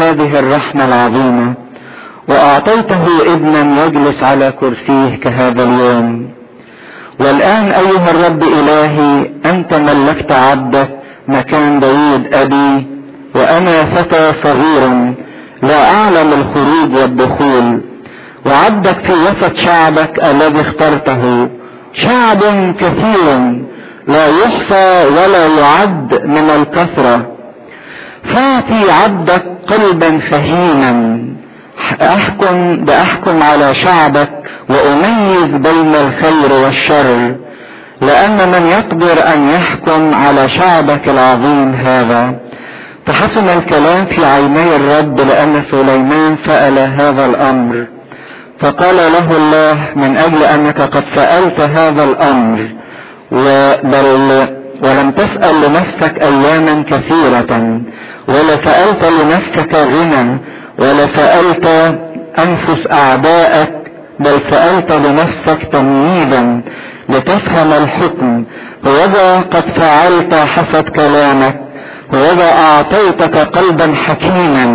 هذه الرحمة العظيمة وأعطيته ابنا يجلس على كرسيه كهذا اليوم والآن أيها الرب إلهي أنت ملكت عبدك مكان داود أبي وأنا فتى صغير لا أعلم الخروج والدخول وعبدك في وسط شعبك الذي اخترته شعب كثير لا يحصى ولا يعد من الكثرة فاعطي عبدك قلبا فهيما احكم باحكم على شعبك واميز بين الخير والشر لان من يقدر ان يحكم على شعبك العظيم هذا فحسن الكلام في عيني الرب لان سليمان سال هذا الامر فقال له الله من اجل انك قد سالت هذا الامر بل ولم تسال لنفسك اياما كثيره ولا سالت لنفسك غنى ولا سالت انفس اعدائك بل سالت لنفسك تمييزا لتفهم الحكم وإذا قد فعلت حسب كلامك وإذا أعطيتك قلبا حكيما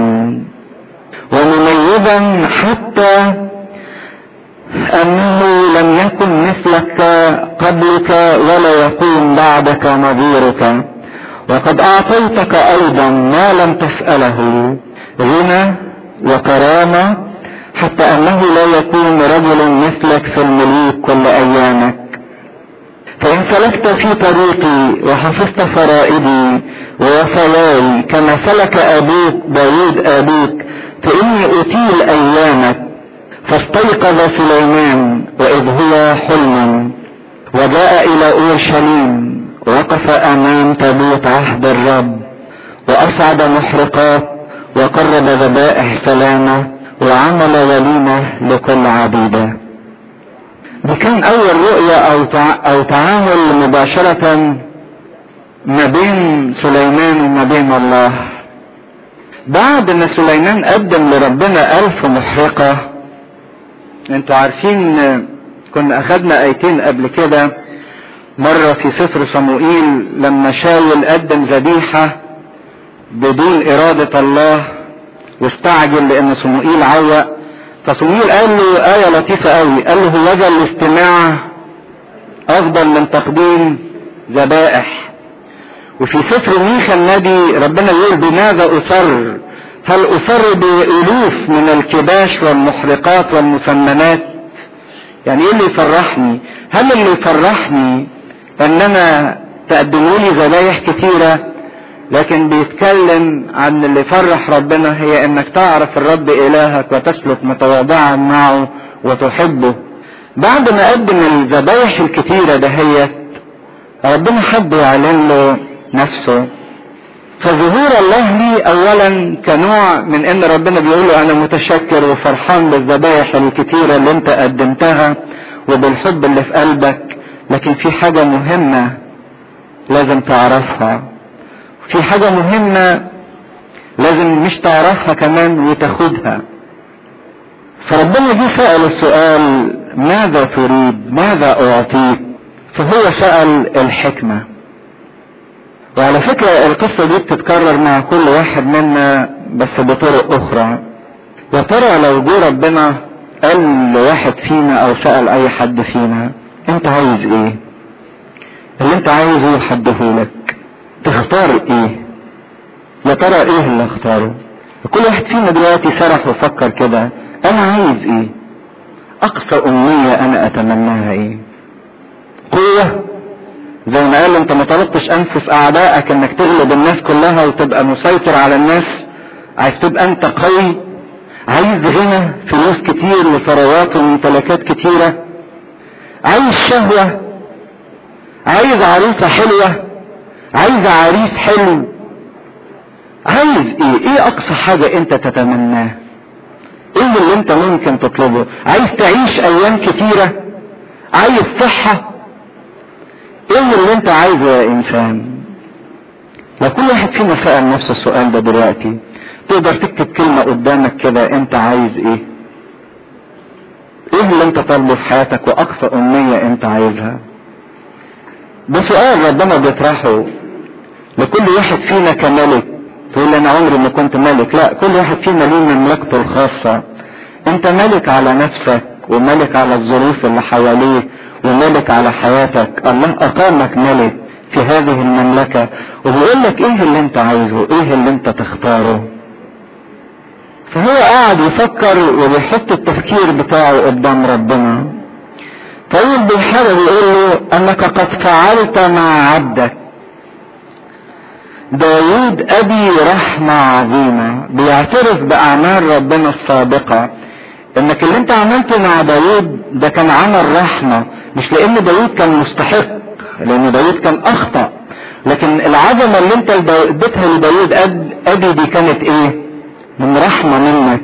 ومميزا حتى أنه لم يكن مثلك قبلك ولا يكون بعدك نظيرك وقد أعطيتك أيضا ما لم تسأله غنى وكرامة حتى أنه لا يكون رجل مثلك في الملوك كل أيامك فإن سلكت في طريقي وحفظت فرائدي ووصاياي كما سلك أبوك داود أبوك فإني أطيل أيامك فاستيقظ سليمان وإذ هو حلم وجاء إلى أورشليم وقف أمام تابوت عهد الرب وأصعد محرقات وقرب ذبائح سلامة وعمل وليمة لكل عبيده دي كان اول رؤية او او تعامل مباشرة ما بين سليمان وما بين الله بعد ما سليمان قدم لربنا الف محرقة انتوا عارفين كنا اخدنا ايتين قبل كده مرة في سفر صموئيل لما شاول قدم ذبيحة بدون ارادة الله واستعجل لان صموئيل عوق فصموئيل قال له آية لطيفة قوي قال له وجه الاستماع أفضل من تقديم ذبائح وفي سفر ميخا النبي ربنا يقول بماذا أصر هل أصر بألوف من الكباش والمحرقات والمسمنات يعني ايه اللي يفرحني هل اللي يفرحني ان انا تقدموا لي ذبايح كتيرة لكن بيتكلم عن اللي يفرح ربنا هي انك تعرف الرب الهك وتسلك متواضعا معه وتحبه بعد ما قدم الذبايح الكتيرة دهيت ربنا حب يعلن له نفسه فظهور الله لي اولا كنوع من ان ربنا بيقول له انا متشكر وفرحان بالذبايح الكتيرة اللي انت قدمتها وبالحب اللي في قلبك لكن في حاجة مهمة لازم تعرفها في حاجة مهمة لازم مش تعرفها كمان وتاخدها فربنا جه سأل السؤال ماذا تريد ماذا أعطيك فهو سأل الحكمة وعلى فكرة القصة دي بتتكرر مع كل واحد منا بس بطرق أخرى يا ترى لو جه ربنا قال لواحد فينا أو سأل أي حد فينا أنت عايز إيه؟ اللي أنت عايزه يحدهولك تختار ايه يا ترى ايه اللي اختاره كل واحد فينا دلوقتي سرح وفكر كده انا عايز ايه اقصى امنية انا اتمناها ايه قوة زي ما قال انت ما طلبتش انفس اعدائك انك تغلب الناس كلها وتبقى مسيطر على الناس عايز تبقى انت قوي عايز غنى فلوس كتير وثروات وممتلكات كتيرة عايز شهوة عايز عروسة حلوة عايز عريس حلو عايز ايه ايه اقصى حاجة انت تتمناه ايه اللي انت ممكن تطلبه عايز تعيش ايام كتيرة عايز صحة ايه اللي انت عايزه يا انسان لو كل واحد فينا سأل نفس السؤال ده دلوقتي تقدر تكتب كلمة قدامك كده انت عايز ايه ايه اللي انت طالبه في حياتك واقصى امنية انت عايزها ده سؤال ربنا بيطرحه لكل واحد فينا كملك تقول انا عمري ما كنت ملك لا كل واحد فينا ليه مملكته الخاصة انت ملك على نفسك وملك على الظروف اللي حواليه وملك على حياتك الله اقامك ملك في هذه المملكة وبيقول لك ايه اللي انت عايزه ايه اللي انت تختاره فهو قاعد يفكر وبيحط التفكير بتاعه قدام ربنا طيب بيحاول يقول له انك قد فعلت مع عبدك داود ابي رحمة عظيمة بيعترف باعمال ربنا السابقة انك اللي انت عملته مع داود ده كان عمل رحمة مش لان داود كان مستحق لان داود كان اخطأ لكن العظمة اللي انت اديتها لداود ابي دي كانت ايه من رحمة منك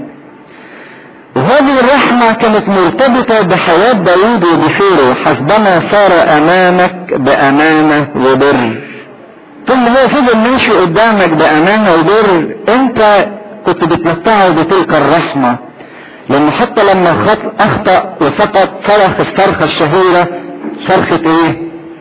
وهذه الرحمة كانت مرتبطة بحياة داود وبخيره حسبما صار امامك بامانة وبر طول ما هو فضل ماشي قدامك بامانة وبر انت كنت بتمتعه بتلك الرحمة لان حتى لما اخطأ وسقط صرخ الصرخة الشهيرة صرخة ايه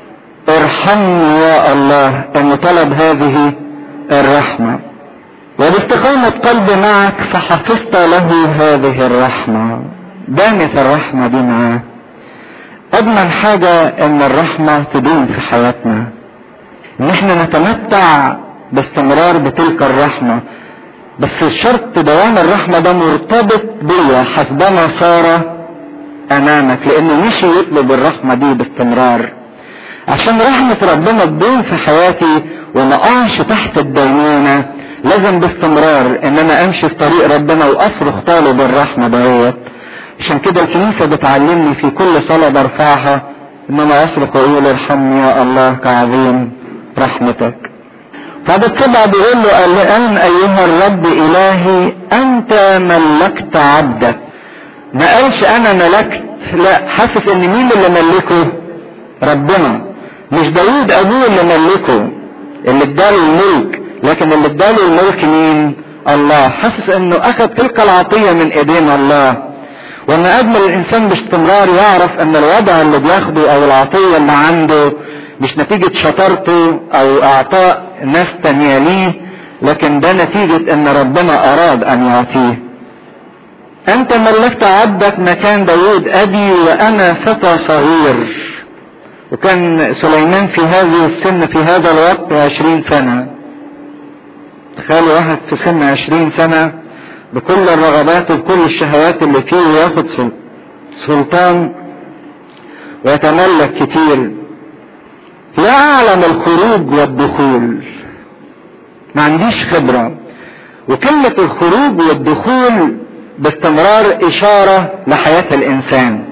ارحمني يا الله انه طلب هذه الرحمة وباستقامة قلبي معك فحفظت له هذه الرحمة دامت الرحمة دي معاه اجمل حاجة ان الرحمة تدوم في حياتنا ان احنا نتمتع باستمرار بتلك الرحمة بس الشرط دوام الرحمة ده مرتبط بيا حسبما صار امامك لانه مشي يطلب الرحمة دي باستمرار عشان رحمة ربنا تدوم في حياتي وما اقعش تحت الدينونة لازم باستمرار ان انا امشي في طريق ربنا واصرخ طالب الرحمة دهوت عشان كده الكنيسة بتعلمني في كل صلاة برفعها ان انا اصرخ واقول ارحمني يا الله كعظيم رحمتك فبالطبع بيقول له الان ايها الرب الهي انت ملكت عبدك ما قالش انا ملكت لا حاسس ان مين اللي ملكه ربنا مش داوود ابوه اللي ملكه اللي اداله الملك لكن اللي اداله الملك مين الله حاسس انه اخذ تلك العطية من ايدين الله وان اجمل الانسان باستمرار يعرف ان الوضع اللي بياخده او العطية اللي عنده مش نتيجة شطارته او اعطاء ناس تانية ليه لكن ده نتيجة ان ربنا اراد ان يعطيه انت ملكت عبدك مكان داود ابي وانا فتى صغير وكان سليمان في هذه السن في هذا الوقت عشرين سنة تخيلوا واحد في سن عشرين سنة بكل الرغبات وبكل الشهوات اللي فيه وياخد سلطان ويتملك كتير لا اعلم الخروج والدخول ما عنديش خبرة وكلمة الخروج والدخول باستمرار اشارة لحياة الانسان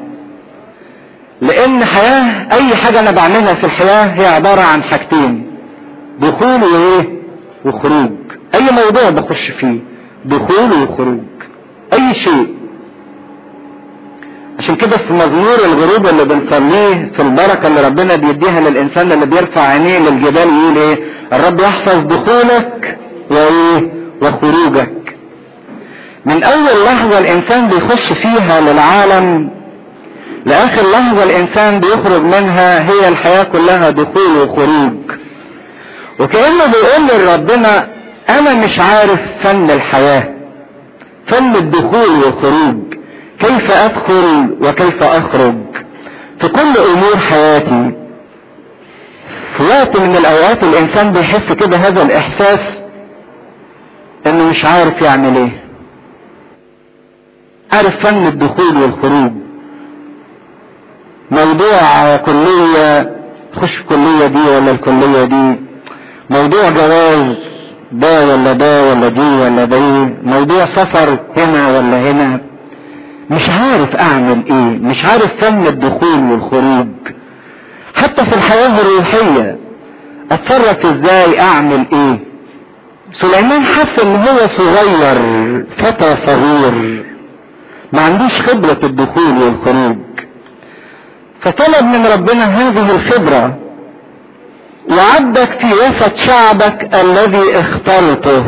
لان حياة اي حاجة انا بعملها في الحياة هي عبارة عن حاجتين دخول وايه وخروج اي موضوع بخش فيه دخول وخروج اي شيء عشان كده في مزمور الغروب اللي بنصليه في البركة اللي ربنا بيديها للإنسان اللي بيرفع عينيه للجبال يقول إيه؟ الرب يحفظ دخولك وإيه؟ وخروجك. من أول لحظة الإنسان بيخش فيها للعالم لآخر لحظة الإنسان بيخرج منها هي الحياة كلها دخول وخروج. وكأنه بيقول لربنا أنا مش عارف فن الحياة. فن الدخول والخروج. كيف ادخل وكيف اخرج في كل امور حياتي في وقت من الاوقات الانسان بيحس كده هذا الاحساس انه مش عارف يعمل ايه عارف فن الدخول والخروج موضوع كلية تخش الكلية دي ولا الكلية دي موضوع جواز ده ولا ده ولا دي ولا دي موضوع سفر هنا ولا هنا مش عارف اعمل ايه مش عارف فن الدخول والخروج حتى في الحياة الروحية اتصرف ازاي اعمل ايه سليمان حس ان هو صغير فتى صغير ما عندوش خبرة الدخول والخروج فطلب من ربنا هذه الخبرة وعدك في وسط شعبك الذي اخترته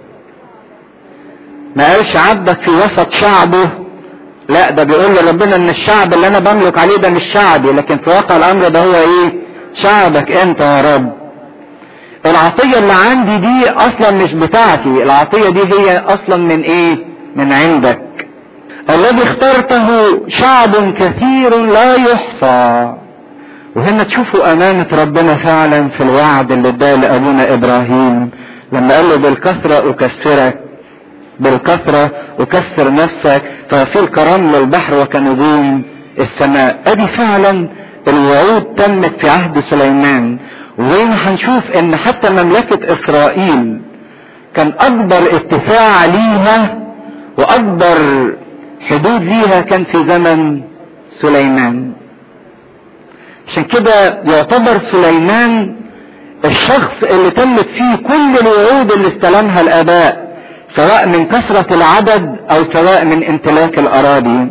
ما قالش عدك في وسط شعبه لا ده بيقول لربنا ان الشعب اللي انا بملك عليه ده مش شعبي لكن في واقع الامر ده هو ايه شعبك انت يا رب العطية اللي عندي دي اصلا مش بتاعتي العطية دي هي اصلا من ايه من عندك الذي اخترته شعب كثير لا يحصى وهنا تشوفوا امانة ربنا فعلا في الوعد اللي اداه لابونا ابراهيم لما قال له بالكثرة اكسرك بالكثرة اكسر نفسك فيصير كرمل البحر وكنجوم السماء ادي فعلا الوعود تمت في عهد سليمان وزي ما هنشوف ان حتى مملكة اسرائيل كان اكبر اتساع ليها واكبر حدود ليها كان في زمن سليمان عشان كده يعتبر سليمان الشخص اللي تمت فيه كل الوعود اللي استلمها الاباء سواء من كثرة العدد او سواء من امتلاك الاراضي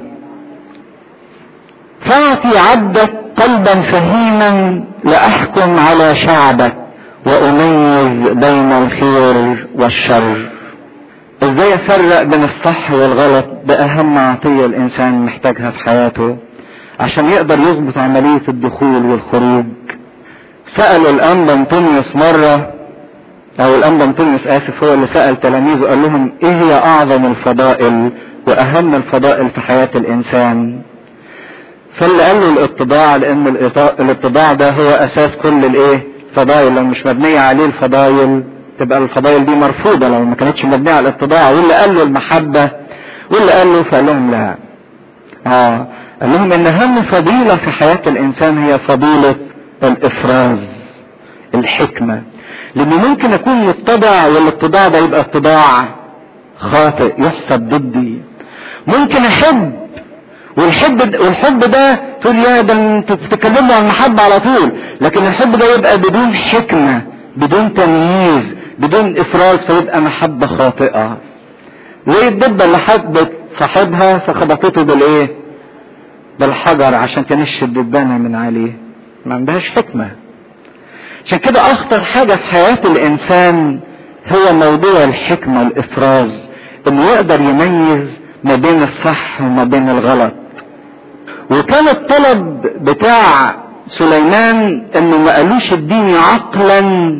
فاعطي عبدك قلبا فهيما لاحكم على شعبك واميز بين الخير والشر ازاي افرق بين الصح والغلط ده اهم عطية الانسان محتاجها في حياته عشان يقدر يظبط عملية الدخول والخروج سألوا الأنبا أنطونيوس مرة أو الأنبا أنطونيوس آسف هو اللي سأل تلاميذه قال لهم إيه هي أعظم الفضائل وأهم الفضائل في حياة الإنسان فاللي قال له الاتضاع لأن الاتضاع ده هو أساس كل الإيه فضائل لو مش مبنية عليه الفضائل تبقى الفضائل دي مرفوضة لو ما كانتش مبنية على الاتضاع واللي قال له المحبة واللي قال له فقال لهم لا اه قال لهم ان اهم فضيلة في حياة الانسان هي فضيلة الافراز الحكمة لان ممكن اكون متضع والاتضاع ده يبقى اتضاع خاطئ يحسب ضدي ممكن احب والحب والحب ده تقول يا ده انتوا بتتكلموا عن المحبة على طول لكن الحب ده يبقى بدون حكمة بدون تمييز بدون افراز فيبقى محبة خاطئة زي الدبة اللي حبت صاحبها فخبطته بالايه بالحجر عشان تنش الدبانة من عليه ما عندهاش حكمة عشان كده اخطر حاجة في حياة الانسان هو موضوع الحكمة الافراز انه يقدر يميز ما بين الصح وما بين الغلط وكان الطلب بتاع سليمان انه ما قالوش اديني عقلا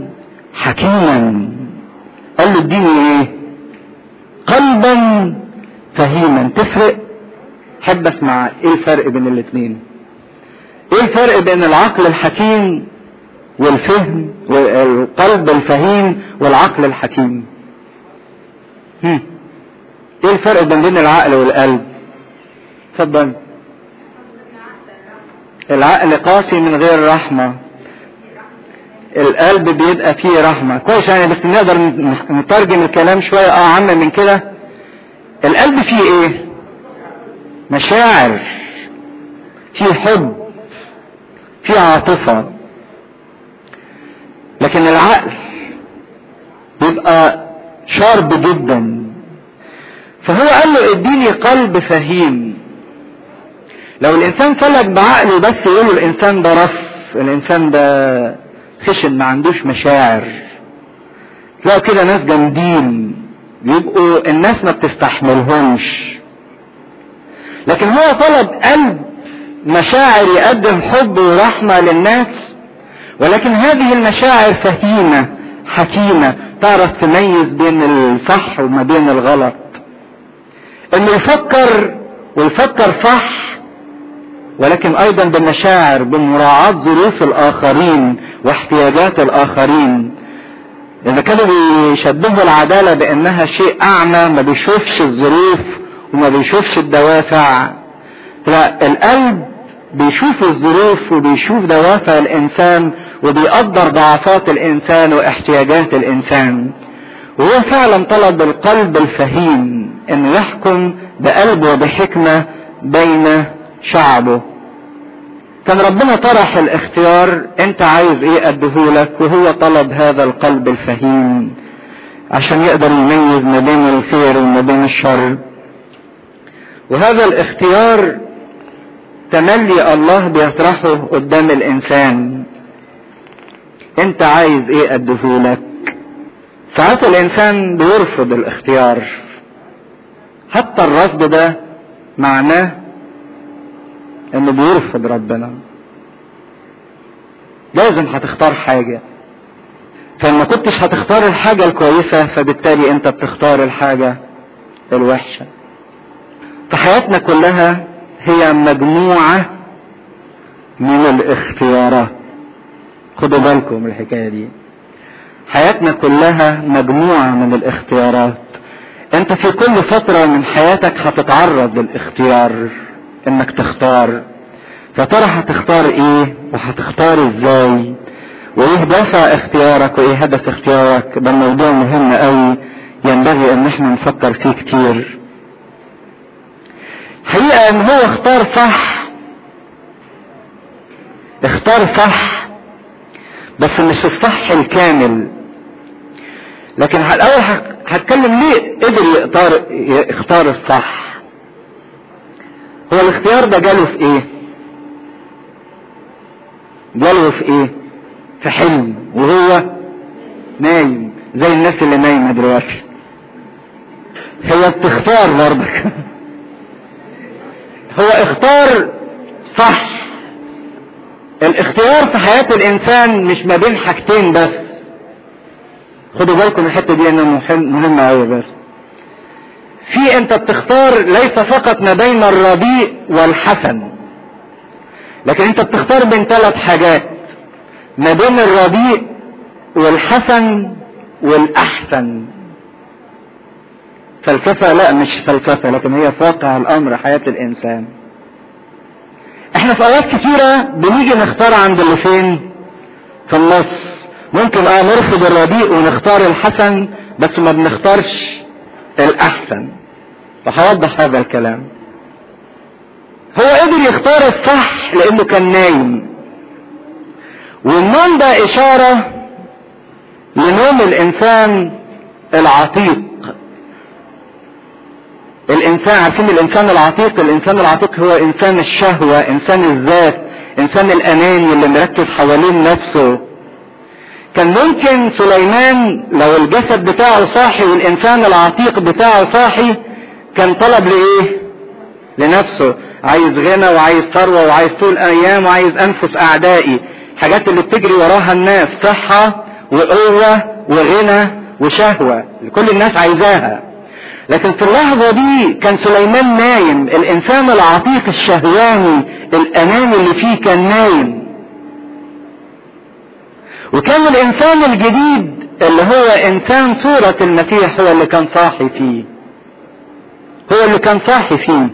حكيما قال له اديني ايه قلبا فهيما تفرق حب اسمع ايه الفرق بين الاثنين ايه الفرق بين العقل الحكيم والفهم والقلب الفهيم والعقل الحكيم هم. ايه الفرق بين العقل والقلب اتفضل العقل قاسي من غير رحمة القلب بيبقى فيه رحمة كويس يعني بس نقدر نترجم الكلام شوية اه عم من كده القلب فيه ايه مشاعر فيه حب فيه عاطفة لكن العقل بيبقى شارب جدا فهو قال له اديني قلب فهيم لو الانسان سلك بعقله بس يقول الانسان ده رف الانسان ده خشن ما عندوش مشاعر تلاقوا كده ناس جامدين بيبقوا الناس ما بتستحملهمش لكن هو طلب قلب مشاعر يقدم حب ورحمة للناس ولكن هذه المشاعر فهيمة حكيمة تعرف تميز بين الصح وما بين الغلط انه يفكر ويفكر صح ولكن ايضا بالمشاعر بمراعاة ظروف الاخرين واحتياجات الاخرين اذا كانوا بيشبهوا العدالة بانها شيء اعمى ما بيشوفش الظروف وما بيشوفش الدوافع لا القلب بيشوف الظروف وبيشوف دوافع الانسان وبيقدر ضعفات الانسان واحتياجات الانسان وهو فعلا طلب القلب الفهيم انه يحكم بقلب وبحكمة بين شعبه كان ربنا طرح الاختيار انت عايز ايه اديهولك وهو طلب هذا القلب الفهيم عشان يقدر يميز ما بين الخير وما بين الشر وهذا الاختيار تملي الله بيطرحه قدام الانسان انت عايز ايه اديهولك ساعات الانسان بيرفض الاختيار حتى الرفض ده معناه انه بيرفض ربنا لازم هتختار حاجة فما كنتش هتختار الحاجة الكويسة فبالتالي انت بتختار الحاجة الوحشة فحياتنا كلها هي مجموعة من الاختيارات خدوا بالكم من الحكاية دي حياتنا كلها مجموعة من الاختيارات انت في كل فترة من حياتك هتتعرض للاختيار انك تختار فترى هتختار ايه وهتختار ازاي وايه دافع اختيارك وايه هدف اختيارك ده موضوع مهم قوي ينبغي ان احنا نفكر فيه كتير حقيقة ان هو اختار صح اختار صح بس مش الصح الكامل لكن الاول هتكلم ليه قدر يختار يختار الصح هو الاختيار ده جاله في ايه جاله في ايه في حلم وهو نايم زي الناس اللي نايمه دلوقتي هي بتختار برضك هو اختار صح الاختيار في حياة الانسان مش ما بين حاجتين بس خدوا بالكم الحتة دي انها مهمة اوي بس في انت بتختار ليس فقط ما بين الرديء والحسن لكن انت بتختار بين ثلاث حاجات ما بين الرديء والحسن والاحسن فلسفة لا مش فلسفة لكن هي واقع الامر حياة الانسان احنا في اوقات كتيرة بنيجي نختار عند اللي فين في النص ممكن اه نرفض الرديء ونختار الحسن بس ما بنختارش الاحسن فهوضح هذا الكلام هو قدر يختار الصح لانه كان نايم والنوم ده اشارة لنوم الانسان العتيق الانسان عارفين الانسان العتيق الانسان العتيق هو انسان الشهوة انسان الذات انسان الاناني اللي مركز حوالين نفسه كان ممكن سليمان لو الجسد بتاعه صاحي والانسان العتيق بتاعه صاحي كان طلب لايه لنفسه عايز غنى وعايز ثروة وعايز طول ايام وعايز انفس اعدائي حاجات اللي بتجري وراها الناس صحة وقوة وغنى وشهوة كل الناس عايزاها لكن في اللحظة دي كان سليمان نايم الانسان العتيق الشهواني الاناني اللي فيه كان نايم وكان الانسان الجديد اللي هو انسان صورة المسيح هو اللي كان صاحي فيه هو اللي كان صاحي فيه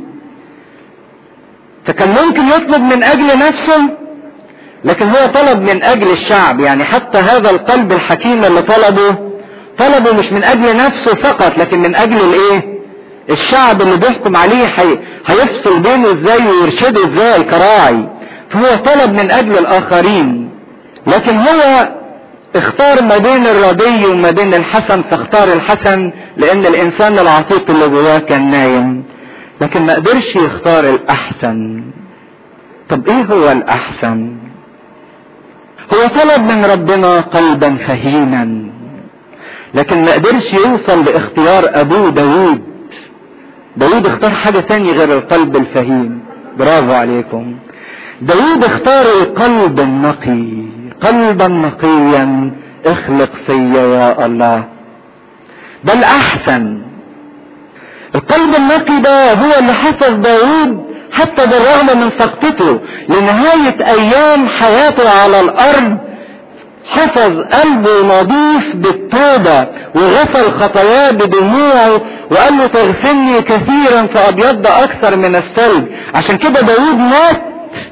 فكان ممكن يطلب من اجل نفسه لكن هو طلب من اجل الشعب يعني حتى هذا القلب الحكيم اللي طلبه طلبه مش من اجل نفسه فقط لكن من اجل الايه الشعب اللي بيحكم عليه حي... هيفصل بينه ازاي ويرشده ازاي كراعي فهو طلب من اجل الاخرين لكن هو اختار ما بين الردي وما بين الحسن فاختار الحسن لان الانسان العتيق اللي جواه كان نايم لكن ما قدرش يختار الاحسن طب ايه هو الاحسن هو طلب من ربنا قلبا فهيما لكن ما قدرش يوصل لاختيار ابوه داود داود اختار حاجة تانية غير القلب الفهيم برافو عليكم داود اختار القلب النقي قلبا نقيا اخلق فيا يا الله ده الاحسن القلب النقي ده هو اللي حفظ داود حتى بالرغم من سقطته لنهاية ايام حياته على الارض حفظ قلبه نظيف بالتوبة وغسل خطاياه بدموعه وقال له تغسلني كثيرا فابيض اكثر من الثلج عشان كده داود مات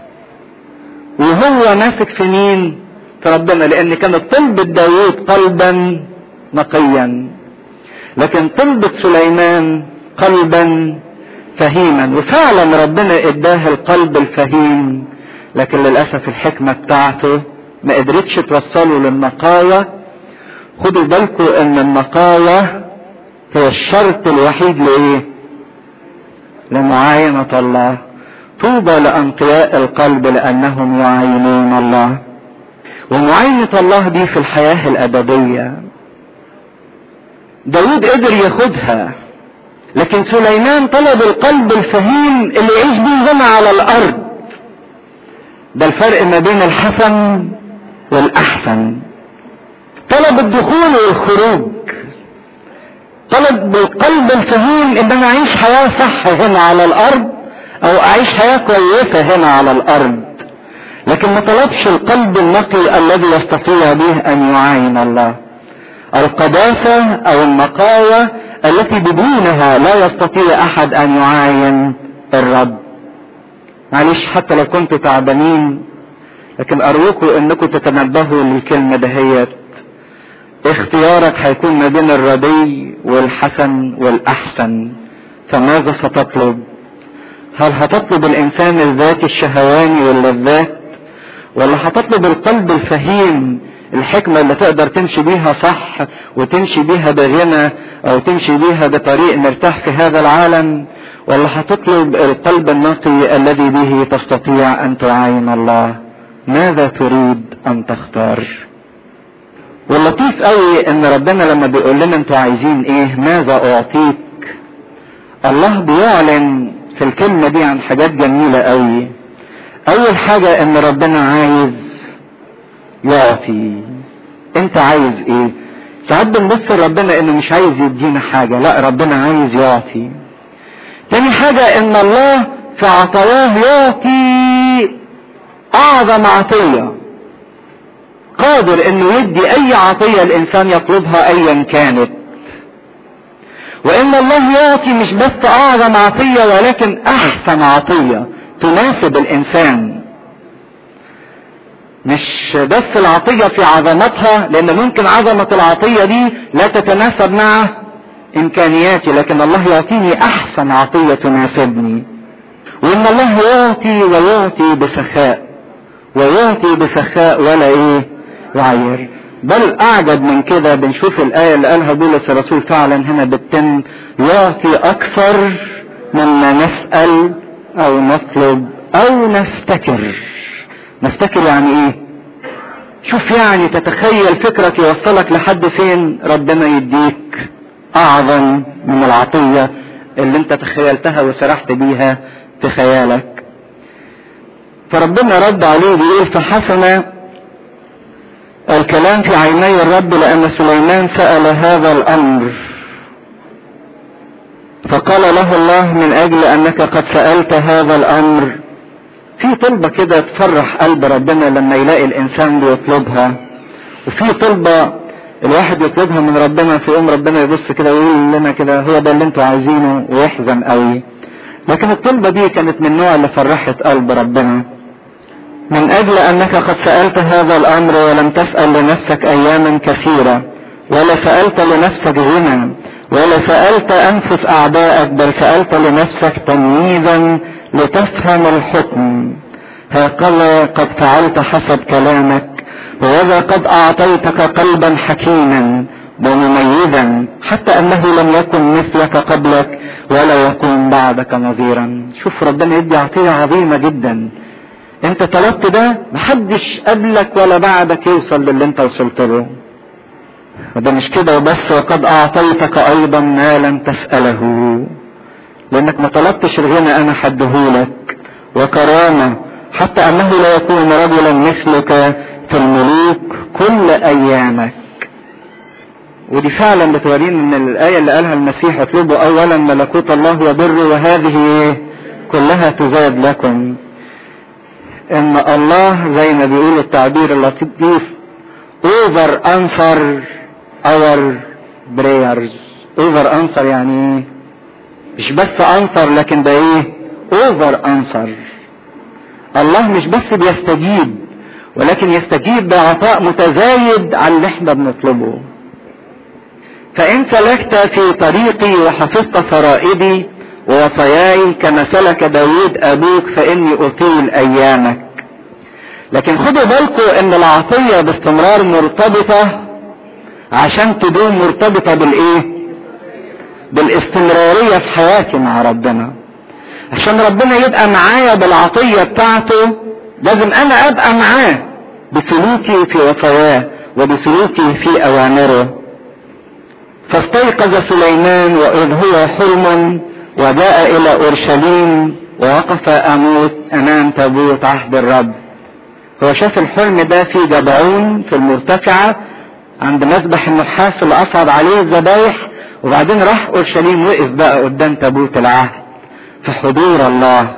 وهو ماسك في مين في ربنا لان كانت طلبة داود قلبا نقيا لكن طلبة سليمان قلبا فهيما وفعلا ربنا اداه القلب الفهيم لكن للاسف الحكمة بتاعته ما قدرتش توصله للنقاوة خدوا بالكم ان النقاوة هي الشرط الوحيد لايه لمعاينة الله طوبى لانقياء القلب لانهم يعاينون الله ومعاينة الله دي في الحياة الابدية داود قدر ياخدها لكن سليمان طلب القلب الفهيم اللي يعيش بيه هنا على الارض ده الفرق ما بين الحسن والاحسن طلب الدخول والخروج طلب بالقلب الفهيم ان انا اعيش حياة صح هنا على الارض او اعيش حياة كويسة هنا على الارض لكن ما طلبش القلب النقي الذي يستطيع به ان يعاين الله القداسة او النقاوة التي بدونها لا يستطيع احد ان يعاين الرب معلش حتى لو كنتوا تعبانين لكن ارجوكم انكم تتنبهوا للكلمة دهيت اختيارك هيكون ما بين الردي والحسن والاحسن فماذا ستطلب هل هتطلب الانسان الذاتي الشهواني واللذات ولا هتطلب القلب الفهيم الحكمة اللي تقدر تمشي بيها صح وتمشي بيها بغنى او تمشي بيها بطريق مرتاح في هذا العالم ولا هتطلب القلب النقي الذي به تستطيع ان تعاين الله ماذا تريد ان تختار واللطيف قوي ان ربنا لما بيقول لنا انتوا عايزين ايه ماذا اعطيك الله بيعلن في الكلمة دي عن حاجات جميلة قوي اول حاجة ان ربنا عايز يعطي انت عايز ايه ساعات بنبص لربنا انه مش عايز يدينا حاجة لا ربنا عايز يعطي تاني حاجة ان الله في عطاياه يعطي اعظم عطية قادر انه يدي اي عطية الانسان يطلبها ايا كانت وان الله يعطي مش بس اعظم عطية ولكن احسن عطية تناسب الانسان مش بس العطية في عظمتها لان ممكن عظمة العطية دي لا تتناسب مع امكانياتي لكن الله يعطيني احسن عطية تناسبني وان الله يعطي ويعطي بسخاء ويعطي بسخاء ولا ايه يعير بل اعجب من كده بنشوف الايه اللي قالها بولس الرسول فعلا هنا بتتم يعطي اكثر مما نسال او نطلب او نفتكر نفتكر يعني ايه شوف يعني تتخيل فكرك يوصلك لحد فين ربنا يديك اعظم من العطية اللي انت تخيلتها وسرحت بيها في خيالك فربنا رد عليه بيقول فحسن الكلام في عيني الرب لأن سليمان سأل هذا الأمر فقال له الله من أجل أنك قد سألت هذا الأمر في طلبة كده تفرح قلب ربنا لما يلاقي الإنسان بيطلبها وفي طلبة الواحد يطلبها من ربنا في يوم ربنا يبص كده ويقول لنا كده هو ده اللي انتوا عايزينه ويحزن قوي لكن الطلبة دي كانت من النوع اللي فرحت قلب ربنا من اجل انك قد سألت هذا الامر ولم تسأل لنفسك اياما كثيرة ولا سألت لنفسك غنى ولا سألت انفس اعدائك بل سألت لنفسك تمييزا لتفهم الحكم هكذا قد فعلت حسب كلامك وإذا قد أعطيتك قلبا حكيما ومميزا حتى أنه لم يكن مثلك قبلك ولا يكون بعدك نظيرا شوف ربنا يدي عطية عظيمة جدا انت طلبت ده محدش قبلك ولا بعدك يوصل للي انت وصلت له وده مش كده وبس وقد اعطيتك ايضا ما لم تسأله لانك ما طلبتش الغنى انا حدهولك وكرامة حتى انه لا يكون رجلا مثلك في الملوك كل ايامك ودي فعلا بتورينا ان الايه اللي قالها المسيح اطلبوا اولا ملكوت الله وبره وهذه كلها تزاد لكم ان الله زي ما بيقول التعبير اللطيف over answer our prayers over answer يعني ايه مش بس answer لكن ده ايه over answer الله مش بس بيستجيب ولكن يستجيب بعطاء متزايد عن اللي احنا بنطلبه فان سلكت في طريقي وحفظت فرائدي ووصاياي كما سلك داود ابوك فاني اطيل ايامك لكن خدوا بالكم ان العطية باستمرار مرتبطة عشان تدوم مرتبطة بالايه بالاستمرارية في حياتي مع ربنا عشان ربنا يبقى معايا بالعطية بتاعته لازم انا ابقى معاه بسلوكي في وصاياه وبسلوكي في اوامره فاستيقظ سليمان واذ هو حلم وجاء الى اورشليم ووقف اموت امام تابوت عهد الرب هو شاف الحلم ده في جبعون في المرتفعة عند مذبح النحاس اللي اصعد عليه الذبايح وبعدين راح اورشليم وقف بقى قدام تابوت العهد في حضور الله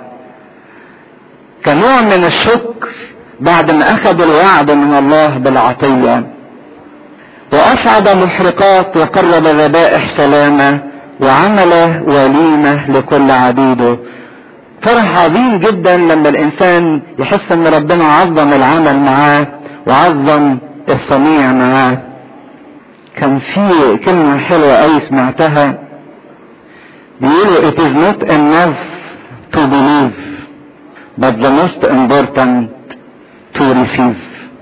كنوع من الشكر بعد ما اخذ الوعد من الله بالعطيه واصعد محرقات وقرب ذبائح سلامه وعمل وليمه لكل عبيده فرح عظيم جدا لما الانسان يحس ان ربنا عظم العمل معاه وعظم الصنيع معاه كان في كلمة حلوة أوي سمعتها بيقولوا it is not enough to believe but the most important to receive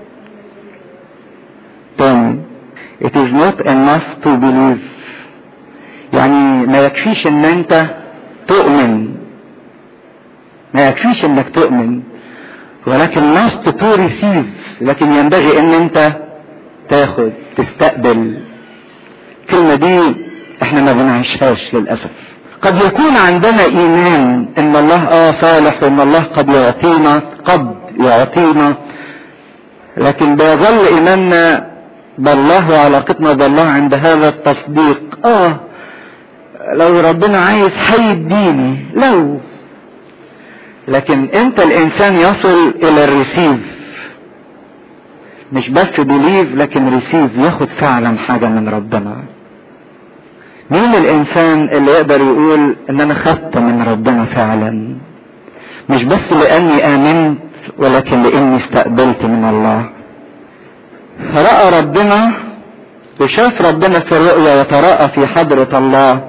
تاني it is not enough to believe يعني ما يكفيش ان انت تؤمن ما يكفيش انك تؤمن ولكن must to receive لكن ينبغي ان انت تاخد تستقبل الكلمة دي احنا ما بنعيشهاش للأسف قد يكون عندنا ايمان ان الله اه صالح وان الله قد يعطينا قد يعطينا لكن بيظل ايماننا بالله وعلاقتنا بالله عند هذا التصديق اه لو ربنا عايز هيديني لو لكن انت الانسان يصل الى الريسيف مش بس بيليف لكن ريسيف ياخد فعلا حاجة من ربنا مين الانسان اللي يقدر يقول ان انا خدت من ربنا فعلا مش بس لاني امنت ولكن لاني استقبلت من الله رأى ربنا وشاف ربنا في الرؤيا وتراءى في حضرة الله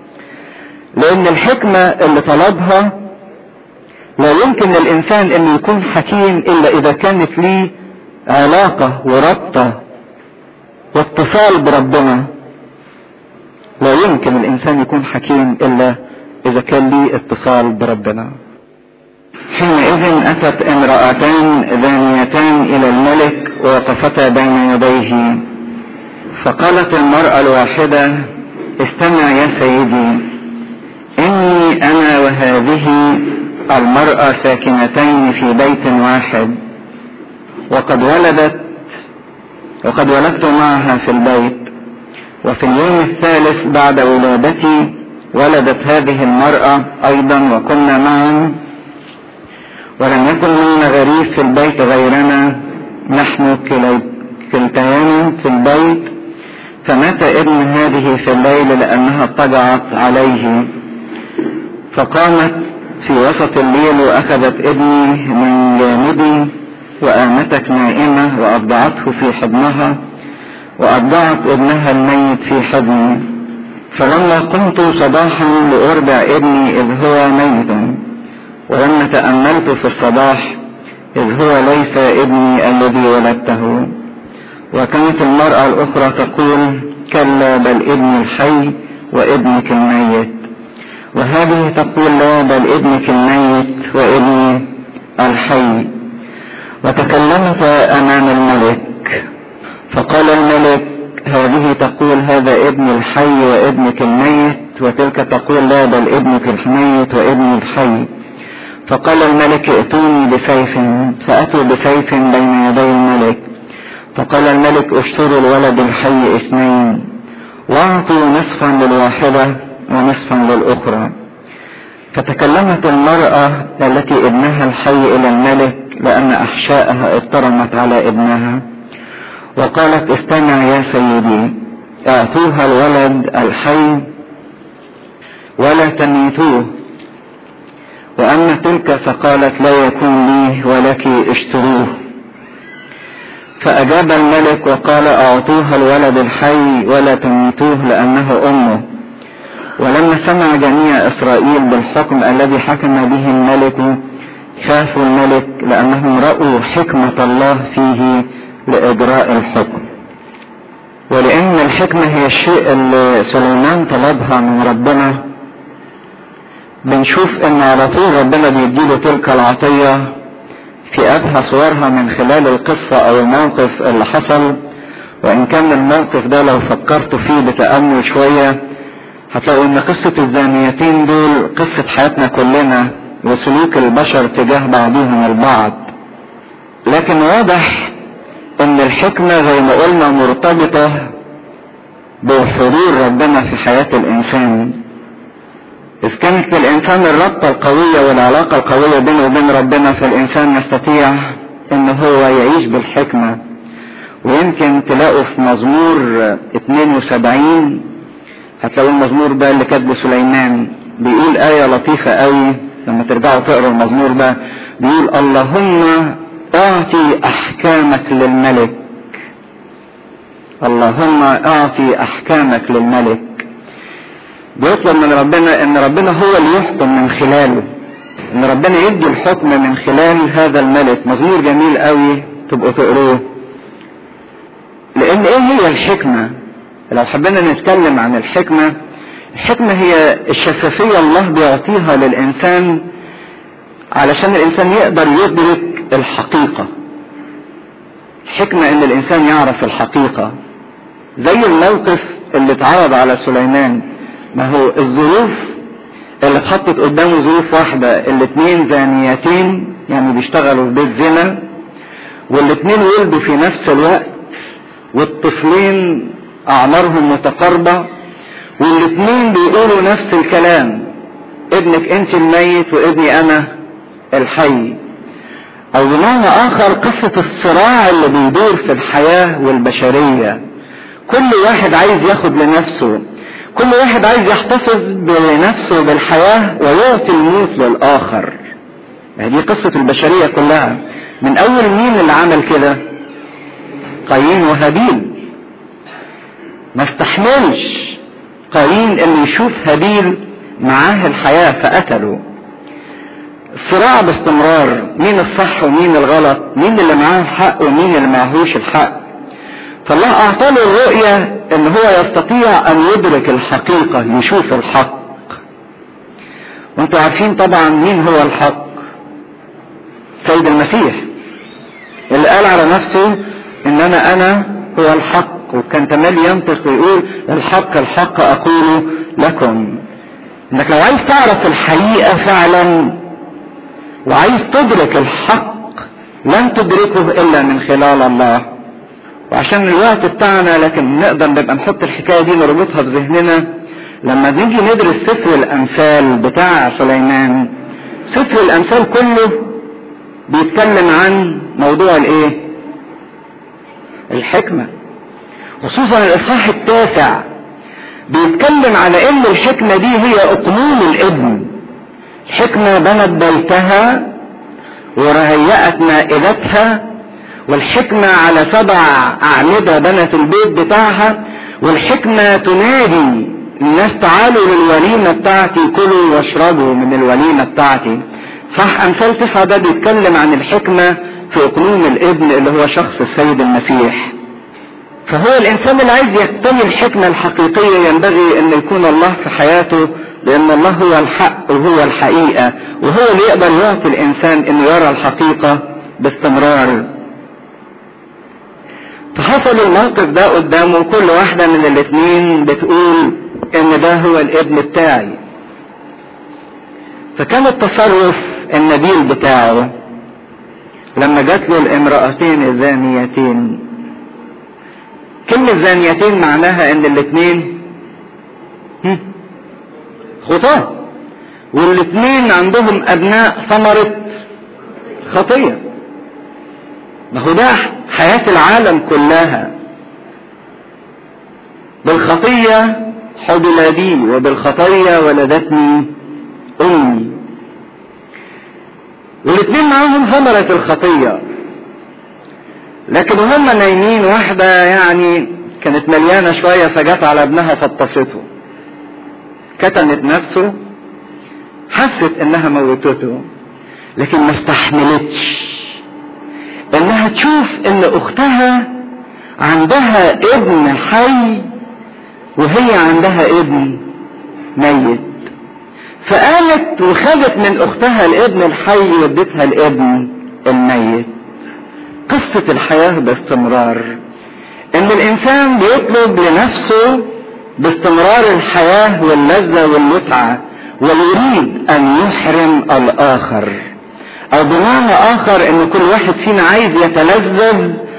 لان الحكمة اللي طلبها لا يمكن للانسان انه يكون حكيم الا اذا كانت ليه علاقة وربطة واتصال بربنا لا يمكن الانسان يكون حكيم الا اذا كان ليه اتصال بربنا حينئذ اتت امرأتان ذانيتان الى الملك ووقفتا بين يديه فقالت المرأة الواحدة استمع يا سيدي اني انا وهذه المرأة ساكنتين في بيت واحد وقد ولدت وقد ولدت معها في البيت وفي اليوم الثالث بعد ولادتي ولدت هذه المرأة أيضا وكنا معا ولم يكن لنا غريب في البيت غيرنا نحن كلتيان في البيت فمات ابن هذه في الليل لأنها اضطجعت عليه فقامت في وسط الليل وأخذت ابني من جانبي وآمتك نائمة وأضعته في حضنها وأضعت ابنها الميت في حضني فلما قمت صباحا لأرضع ابني إذ هو ميت ولما تأملت في الصباح إذ هو ليس ابني الذي ولدته وكانت المرأة الأخرى تقول كلا بل ابني الحي وابنك الميت وهذه تقول لا بل ابنك الميت وابني الحي وتكلمت امام الملك فقال الملك هذه تقول هذا ابن الحي وابنك الميت وتلك تقول لا بل ابنك الميت وابني الحي فقال الملك ائتوني بسيف فاتوا بسيف بين يدي الملك فقال الملك اشتروا الولد الحي اثنين واعطوا نصفا للواحده ونصفا للاخرى فتكلمت المراه التي ابنها الحي الى الملك لأن أحشاءها اضطرمت على ابنها وقالت استمع يا سيدي اعطوها الولد الحي ولا تميتوه وأما تلك فقالت لا يكون لي ولك اشتروه فأجاب الملك وقال أعطوها الولد الحي ولا تميتوه لأنه أمه ولما سمع جميع إسرائيل بالحكم الذي حكم به الملك خافوا الملك لأنهم رأوا حكمة الله فيه لإجراء الحكم ولأن الحكمة هي الشيء اللي سليمان طلبها من ربنا بنشوف ان على طول ربنا بيديله تلك العطية في ابهى صورها من خلال القصة او الموقف اللي حصل وان كان الموقف ده لو فكرتوا فيه بتأمل شوية هتلاقوا ان قصة الزانيتين دول قصة حياتنا كلنا وسلوك البشر تجاه بعضهم البعض لكن واضح ان الحكمة زي ما قلنا مرتبطة بحضور ربنا في حياة الانسان اذ كانت الانسان الربطة القوية والعلاقة القوية بينه وبين ربنا فالانسان يستطيع ان هو يعيش بالحكمة ويمكن تلاقوا في مزمور 72 هتلاقوا المزمور ده اللي كاتبه سليمان بيقول آية لطيفة قوي لما ترجعوا تقروا المزمور ده بيقول اللهم اعطي احكامك للملك اللهم اعطي احكامك للملك بيطلب من ربنا ان ربنا هو اللي يحكم من خلاله ان ربنا يدي الحكم من خلال هذا الملك مزمور جميل قوي تبقوا تقروه لان ايه هي الحكمة لو حبينا نتكلم عن الحكمة الحكمة هي الشفافية الله بيعطيها للإنسان علشان الإنسان يقدر يدرك الحقيقة الحكمة إن الإنسان يعرف الحقيقة زي الموقف اللي اتعرض على سليمان ما هو الظروف اللي اتحطت قدامه ظروف واحدة الاتنين زانيتين يعني بيشتغلوا في بيت زنا والاتنين ولدوا في نفس الوقت والطفلين أعمارهم متقاربة والاثنين بيقولوا نفس الكلام ابنك انت الميت وابني انا الحي او بمعنى اخر قصة الصراع اللي بيدور في الحياة والبشرية كل واحد عايز ياخد لنفسه كل واحد عايز يحتفظ بنفسه بالحياة ويعطي الموت للاخر دي قصة البشرية كلها من اول مين اللي عمل كده قايين وهابيل ما استحملش قايين انه يشوف هابيل معاه الحياة فقتله الصراع باستمرار مين الصح ومين الغلط مين اللي معاه الحق ومين اللي معهوش الحق فالله اعطاله الرؤية ان هو يستطيع ان يدرك الحقيقة يشوف الحق وانتوا عارفين طبعا مين هو الحق سيد المسيح اللي قال على نفسه ان انا انا هو الحق وكان تمال ينطق ويقول الحق الحق اقول لكم انك لو عايز تعرف الحقيقة فعلا وعايز تدرك الحق لن تدركه الا من خلال الله وعشان الوقت بتاعنا لكن نقدر نبقى نحط الحكاية دي نربطها في ذهننا لما نيجي ندرس سفر الامثال بتاع سليمان سفر الامثال كله بيتكلم عن موضوع الايه الحكمة خصوصا الاصحاح التاسع بيتكلم على ان الحكمة دي هي اقنوم الابن الحكمة بنت بيتها ورهيأت مائدتها والحكمة على سبع أعمدة بنت البيت بتاعها والحكمة تنادي الناس تعالوا للوليمة بتاعتي كلوا واشربوا من الوليمة بتاعتي صح أمثال تسعة ده بيتكلم عن الحكمة في أقنوم الابن اللي هو شخص السيد المسيح فهو الإنسان اللي عايز يقتني الحكمة الحقيقية ينبغي أن يكون الله في حياته لأن الله هو الحق وهو الحقيقة وهو اللي يقدر يعطي الإنسان أنه يرى الحقيقة باستمرار فحصل الموقف ده قدامه كل واحدة من الاثنين بتقول ان ده هو الابن بتاعي فكان التصرف النبيل بتاعه لما جات له الامرأتين الزانيتين كلمة زانيتين معناها ان الاثنين خطاة والاثنين عندهم ابناء ثمرة خطيه ما هو ده حياة العالم كلها بالخطية حبل بي وبالخطية ولدتني أمي والاثنين معاهم ثمرة الخطية لكن هم نايمين واحدة يعني كانت مليانة شوية فجت على ابنها فاتصته كتمت نفسه حست انها موتته لكن ما استحملتش انها تشوف ان اختها عندها ابن حي وهي عندها ابن ميت فقالت وخدت من اختها الابن الحي وادتها الابن الميت قصة الحياة باستمرار ان الانسان بيطلب لنفسه باستمرار الحياة واللذة والمتعة ويريد ان يحرم الاخر او بمعنى اخر ان كل واحد فينا عايز يتلذذ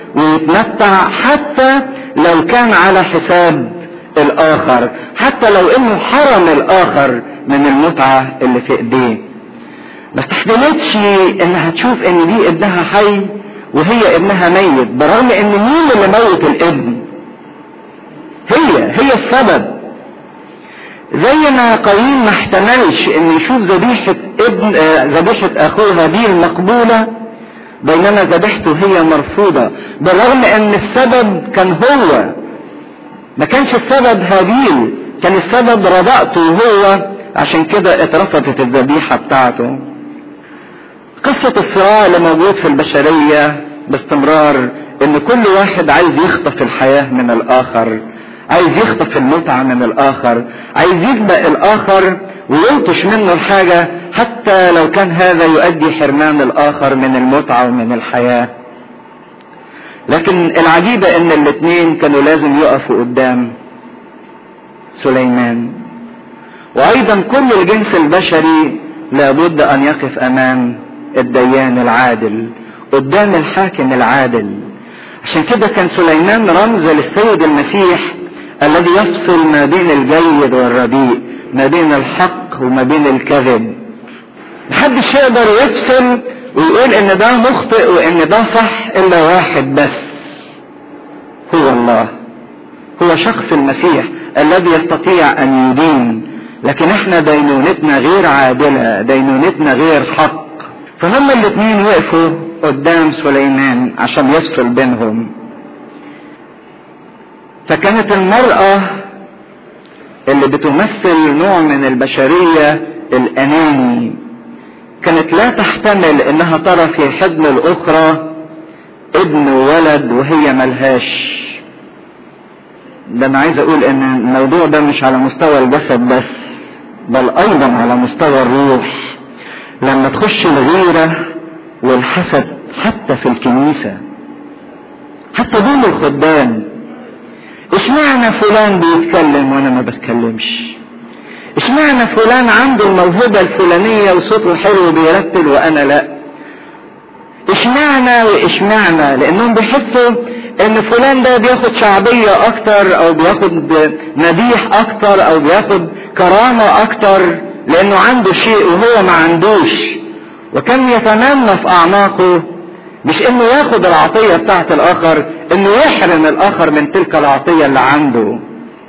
ويتمتع حتى لو كان على حساب الاخر حتى لو انه حرم الاخر من المتعة اللي في ايديه ما استحملتش انها تشوف ان دي ابنها حي وهي ابنها ميت برغم ان مين اللي موت الابن هي هي السبب زي ما قايين ما احتملش ان يشوف ذبيحة ابن ذبيحة اخوه هابيل مقبولة بينما ذبيحته هي مرفوضة بالرغم ان السبب كان هو ما كانش السبب هابيل كان السبب رضاءته هو عشان كده اترفضت الذبيحة بتاعته قصة الصراع اللي موجود في البشرية باستمرار ان كل واحد عايز يخطف الحياة من الاخر عايز يخطف المتعة من الاخر عايز يسبق الاخر ويلطش منه الحاجة حتى لو كان هذا يؤدي حرمان الاخر من المتعة ومن الحياة لكن العجيبة ان الاثنين كانوا لازم يقفوا قدام سليمان وايضا كل الجنس البشري لابد ان يقف امام الديان العادل قدام الحاكم العادل عشان كده كان سليمان رمز للسيد المسيح الذي يفصل ما بين الجيد والرديء ما بين الحق وما بين الكذب محدش يقدر يفصل ويقول ان ده مخطئ وان ده صح الا واحد بس هو الله هو شخص المسيح الذي يستطيع ان يدين لكن احنا دينونتنا غير عادلة دينونتنا غير حق فهم الاثنين وقفوا قدام سليمان عشان يفصل بينهم فكانت المرأة اللي بتمثل نوع من البشرية الأناني كانت لا تحتمل انها ترى في حضن الاخرى ابن وولد وهي ملهاش ده انا عايز اقول ان الموضوع ده مش على مستوى الجسد بس بل ايضا على مستوى الروح لما تخش الغيرة والحسد حتى في الكنيسة حتى دون الخدام اشمعنى فلان بيتكلم وانا ما بتكلمش اشمعنى فلان عنده الموهبة الفلانية وصوته حلو بيرتل وانا لا اشمعنى واشمعنى لانهم بيحسوا ان فلان ده بياخد شعبية اكتر او بياخد مديح اكتر او بياخد كرامة اكتر لانه عنده شيء وهو ما عندوش وكان يتمنى في اعماقه مش انه ياخد العطية بتاعت الاخر انه يحرم الاخر من تلك العطية اللي عنده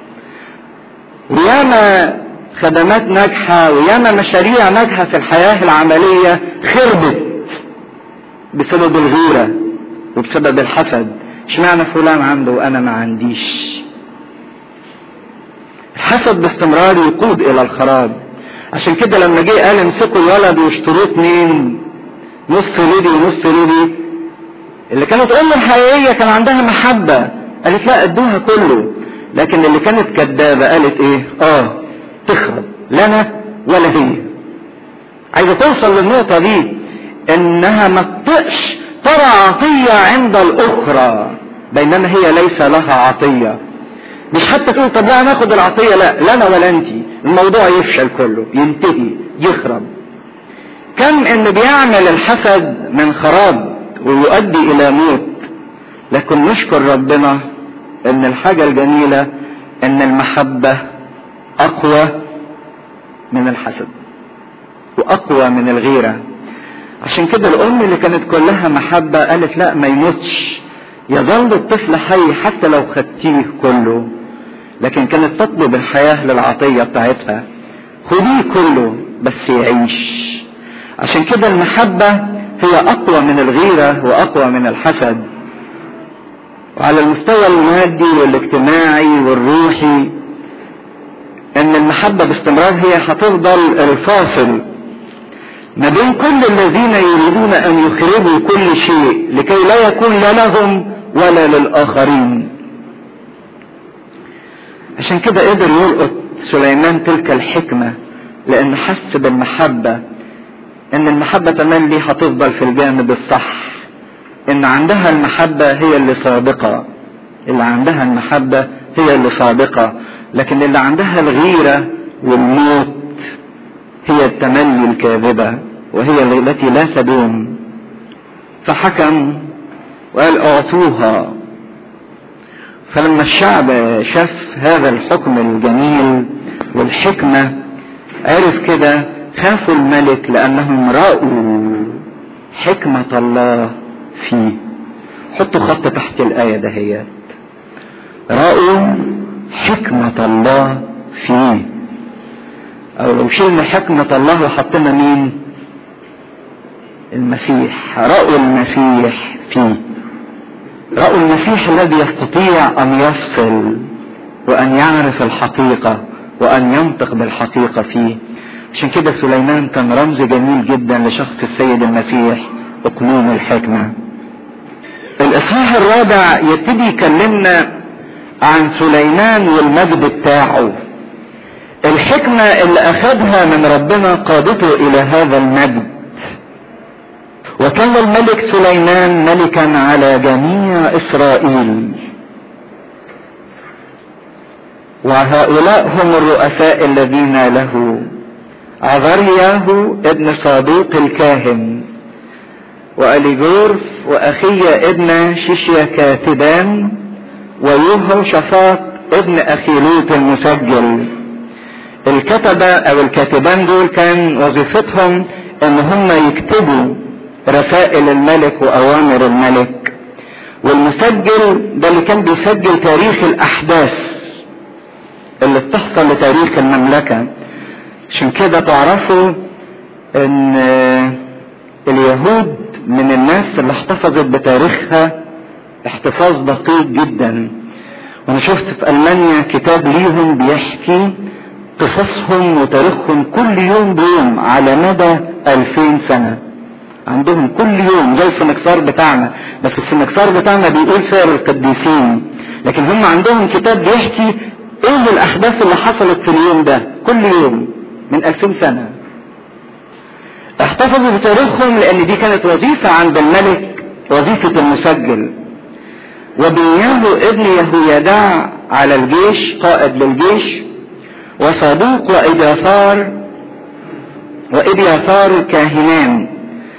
وياما خدمات ناجحة وياما مشاريع ناجحة في الحياة العملية خربت بسبب الغيرة وبسبب الحسد اشمعنى فلان عنده وانا ما عنديش الحسد باستمرار يقود الى الخراب عشان كده لما جه قال امسكوا الولد واشتروه اتنين نص ليدي ونص ليدي اللي كانت ام الحقيقية كان عندها محبة قالت لا ادوها كله لكن اللي كانت كدابة قالت ايه اه تخرب لا انا ولا هي عايزة توصل للنقطة دي انها ما تطقش ترى عطية عند الاخرى بينما هي ليس لها عطية مش حتى تقول طب لا ناخد العطية لا لا انا ولا انت الموضوع يفشل كله ينتهي يخرب كم ان بيعمل الحسد من خراب ويؤدي الى موت لكن نشكر ربنا ان الحاجة الجميلة ان المحبة اقوى من الحسد واقوى من الغيرة عشان كده الام اللي كانت كلها محبة قالت لا ما يموتش يظل الطفل حي حتى لو خدتيه كله لكن كانت تطلب الحياة للعطية بتاعتها خديه كله بس يعيش عشان كده المحبة هي أقوى من الغيرة وأقوى من الحسد وعلى المستوى المادي والاجتماعي والروحي ان المحبة باستمرار هي هتفضل الفاصل ما بين كل الذين يريدون ان يخربوا كل شيء لكي لا يكون لا لهم ولا للاخرين عشان كده قدر يلقط سليمان تلك الحكمة لان حس بالمحبة ان المحبة تملي هتفضل في الجانب الصح ان عندها المحبة هي اللي سابقة اللي عندها المحبة هي اللي سابقة لكن اللي عندها الغيرة والموت هي التملي الكاذبة وهي التي لا تدوم فحكم وقال اعطوها فلما الشعب شاف هذا الحكم الجميل والحكمة عرف كده خافوا الملك لأنهم رأوا حكمة الله فيه حطوا خط تحت الآية دهيات رأوا حكمة الله فيه أو لو شلنا حكمة الله وحطينا مين؟ المسيح رأوا المسيح فيه رأوا المسيح الذي يستطيع أن يفصل وأن يعرف الحقيقة وأن ينطق بالحقيقة فيه عشان كده سليمان كان رمز جميل جدا لشخص السيد المسيح أقلوم الحكمة الإصحاح الرابع يبتدي يكلمنا عن سليمان والمجد بتاعه الحكمة اللي أخذها من ربنا قادته إلى هذا المجد وكان الملك سليمان ملكا على جميع إسرائيل وهؤلاء هم الرؤساء الذين له عذرياه ابن صادوق الكاهن وأليجورف وأخي ابن شيشيا كاتبان ويوهو شفاط ابن أخيلوت المسجل الكتبة أو الكاتبان دول كان وظيفتهم إن هم يكتبوا رسائل الملك وأوامر الملك والمسجل ده اللي كان بيسجل تاريخ الأحداث اللي بتحصل لتاريخ المملكة عشان كده تعرفوا ان اليهود من الناس اللي احتفظت بتاريخها احتفاظ دقيق جدا وانا شفت في المانيا كتاب ليهم بيحكي قصصهم وتاريخهم كل يوم بيوم على مدى الفين سنة عندهم كل يوم زي السنكسار بتاعنا بس السنكسار بتاعنا بيقول سير القديسين لكن هم عندهم كتاب بيحكي ايه الاحداث اللي حصلت في اليوم ده كل يوم من الفين سنة احتفظوا بتاريخهم لان دي كانت وظيفة عند الملك وظيفة المسجل وبنياه ابن يهويداع على الجيش قائد للجيش وصدوق وإبياثار وإبياثار كاهنان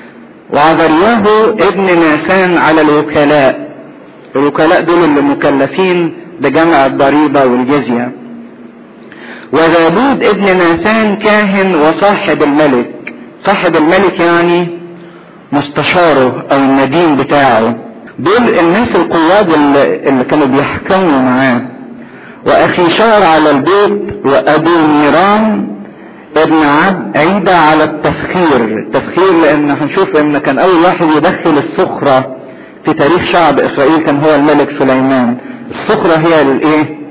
وعذرياه ابن ناسان على الوكلاء الوكلاء دول اللي مكلفين بجمع الضريبة والجزية وزابود ابن ناسان كاهن وصاحب الملك صاحب الملك يعني مستشاره او النديم بتاعه دول الناس القواد اللي, اللي كانوا بيحكموا معاه واخي شار على البيت وابو ميران ابن عبد عيدة على التسخير التسخير لان هنشوف ان كان اول واحد يدخل السخرة في تاريخ شعب اسرائيل كان هو الملك سليمان السخرة هي الايه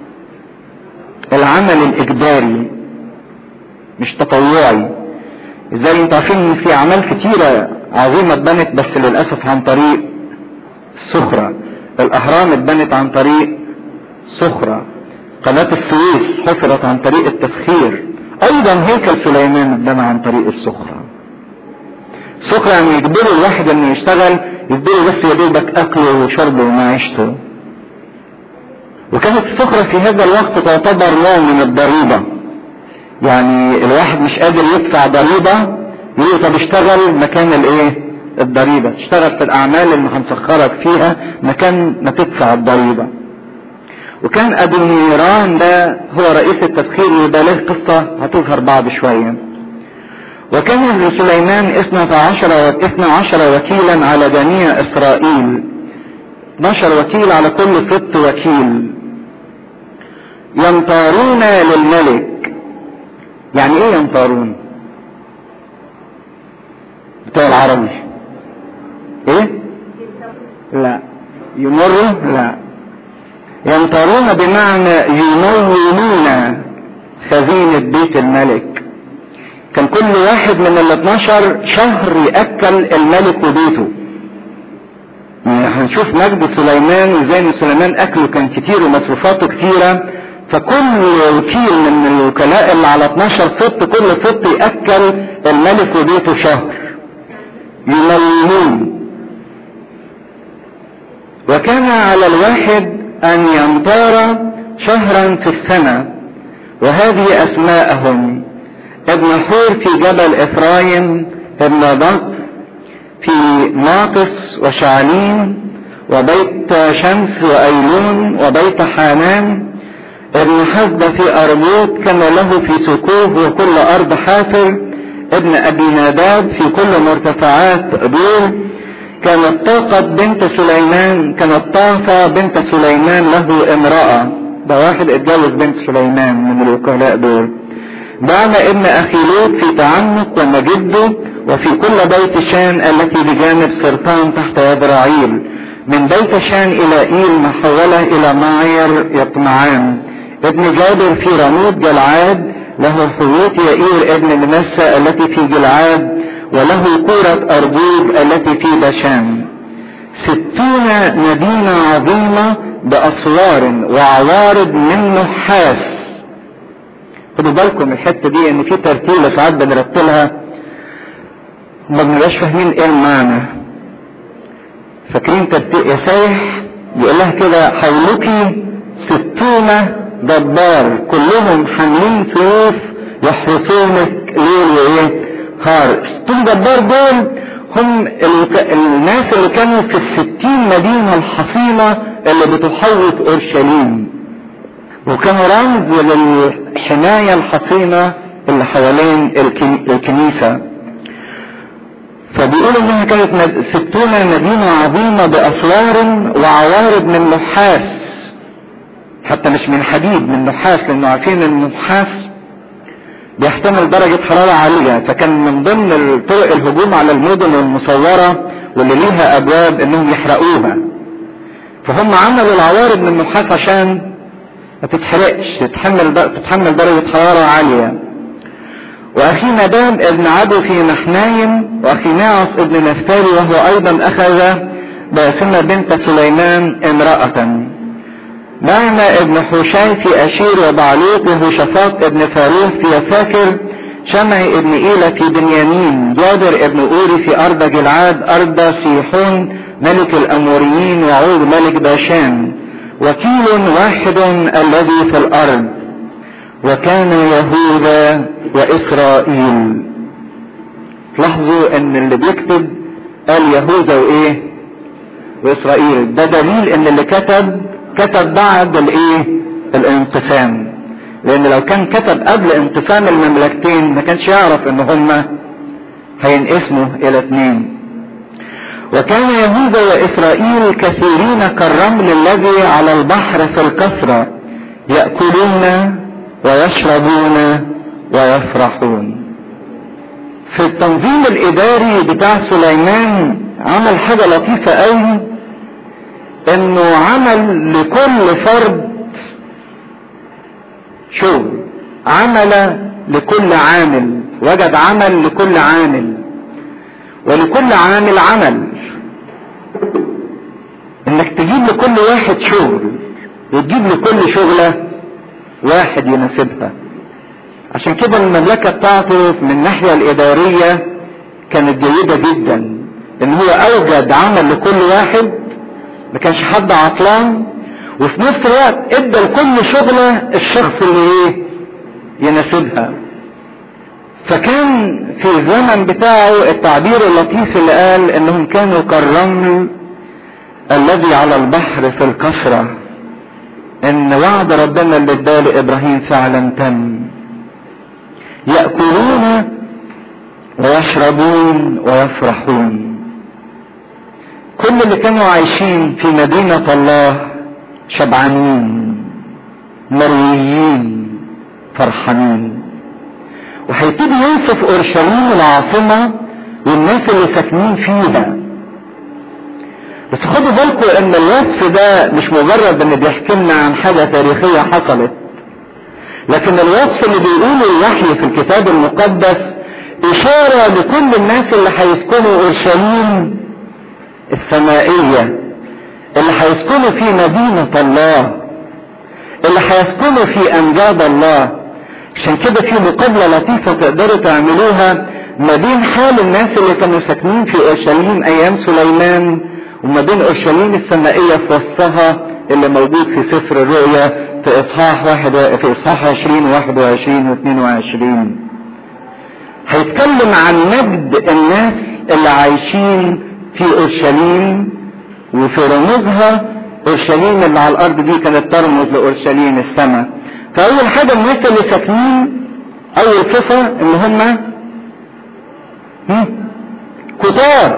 العمل الاجباري مش تطوعي زي انتوا عارفين ان في اعمال كتيرة عظيمة اتبنت بس للاسف عن طريق السخرة الاهرام اتبنت عن طريق سخرة قناة السويس حفرت عن طريق التسخير ايضا هيكل سليمان اتبنى عن طريق السخرة السخرة يعني يجبروا الواحد انه يشتغل يجبروا بس يا دوبك اكله وشربه ومعيشته وكانت السخرة في هذا الوقت تعتبر نوع من الضريبة يعني الواحد مش قادر يدفع ضريبة يقول طب اشتغل مكان الايه الضريبة تشتغل في الاعمال اللي هنسخرك فيها مكان ما تدفع الضريبة وكان ابو نيران ده هو رئيس التسخير وده له قصة هتظهر بعد شوية وكان لسليمان اثنى عشر اثنى عشر وكيلا على جميع اسرائيل 12 وكيل على كل ست وكيل ينطرون للملك يعني ايه ينطرون بتوع العربي ايه لا يمروا لا ينطرون بمعنى يمونون خزينة بيت الملك كان كل واحد من ال 12 شهر يأكل الملك وبيته يعني هنشوف مجد سليمان وازاي ان سليمان اكله كان كتير ومصروفاته كتيرة فكل وكيل من الوكلاء اللي على 12 ست كل ست يأكل الملك وبيته شهر يملمون وكان على الواحد ان يمطار شهرا في السنة وهذه اسماءهم ابن حور في جبل افرايم ابن ضق في ناقص وشعليم وبيت شمس وأيلون وبيت حانان ابن حزب في أربوط كان له في سكوه وكل أرض حافر ابن أبي ناداب في كل مرتفعات دور كانت طاقة بنت سليمان كانت طافة بنت سليمان له امرأة ده واحد اتجوز بنت سليمان من الوكلاء دول بعد ابن أخي لوط في تعنق ومجده وفي كل بيت شان التي بجانب سرطان تحت يد رعيل من بيت شان إلى إيل محولة إلى معير يطمعان ابن جابر في رموت جلعاد له حيوط يئير ابن منسى التي في جلعاد وله كورة أرجوب التي في بشان ستون مدينة عظيمة بأسوار وعوارض من نحاس خدوا بالكم الحتة دي ان في ترتيلة ساعات بنرتلها ما بنبقاش فاهمين ايه المعنى فاكرين ترتيل يسايح بيقول لها كده حولك ستون جبار كلهم حاملين سيوف يحرسونك ليل وايه نهار ستون جبار دول هم الك... الناس اللي كانوا في الستين مدينة الحصينة اللي بتحوط اورشليم وكانوا رمز للحماية الحصينة اللي حوالين الكن... الكنيسة فبيقولوا انها كانت مد... ستون مدينة عظيمة باسوار وعوارض من نحاس حتى مش من حديد من نحاس لانه عارفين ان النحاس بيحتمل درجة حرارة عالية فكان من ضمن طرق الهجوم على المدن المصورة واللي ليها ابواب انهم يحرقوها فهم عملوا العوارض من النحاس عشان ما تتحرقش تتحمل تتحمل درجة حرارة عالية واخي نداب ابن عدو في محنايم واخي ناعص ابن نفتالي وهو ايضا اخذ باسمة بنت سليمان امرأة نعم ابن حوشاي في أشير وبعلوق وهوشفاط ابن فاروح في يساكر شمعي ابن إيلة في بنيامين جابر ابن أوري في أرض جلعاد أرض سيحون ملك الأموريين وعود ملك باشان وكيل واحد الذي في الأرض وكان يهوذا وإسرائيل لاحظوا ان اللي بيكتب قال يهوذا وايه واسرائيل ده دليل ان اللي كتب كتب بعد الايه الانقسام لان لو كان كتب قبل انقسام المملكتين ما كانش يعرف ان هما هينقسموا الى اتنين وكان يهوذا واسرائيل كثيرين كالرمل الذي على البحر في الكثرة يأكلون ويشربون ويفرحون في التنظيم الاداري بتاع سليمان عمل حاجة لطيفة قوي انه عمل لكل فرد شغل عمل لكل عامل وجد عمل لكل عامل ولكل عامل عمل انك تجيب لكل واحد شغل وتجيب لكل شغلة واحد يناسبها عشان كده المملكة بتاعته من الناحية الادارية كانت جيدة جدا ان هو اوجد عمل لكل واحد ما كانش حد عطلان وفي نفس الوقت ادى لكل شغلة الشخص اللي ايه يناسبها فكان في الزمن بتاعه التعبير اللطيف اللي قال انهم كانوا كالرمل الذي على البحر في الكثرة ان وعد ربنا اللي اداه لابراهيم فعلا تم يأكلون ويشربون ويفرحون كل اللي كانوا عايشين في مدينة الله شبعانين مرويين فرحانين وهيبتدي يوصف اورشليم العاصمة والناس اللي ساكنين فيها بس خدوا بالكم ان الوصف ده مش مجرد ان بيحكي لنا عن حاجة تاريخية حصلت لكن الوصف اللي بيقوله الوحي في الكتاب المقدس اشارة لكل الناس اللي هيسكنوا اورشليم السمائية اللي هيسكنوا في مدينة الله اللي هيسكنوا في امجاد الله عشان كده في مقابلة لطيفة تقدروا تعملوها ما بين حال الناس اللي كانوا ساكنين في اورشليم ايام سليمان وما بين اورشليم السمائية في وسطها اللي موجود في سفر الرؤيا في اصحاح واحد و... في اصحاح 20 21 و 22 هيتكلم عن مجد الناس اللي عايشين في اورشليم وفي رموزها اورشليم اللي على الارض دي كانت ترمز لاورشليم السماء فاول حاجه الناس اللي ساكنين اول صفه ان هم كتار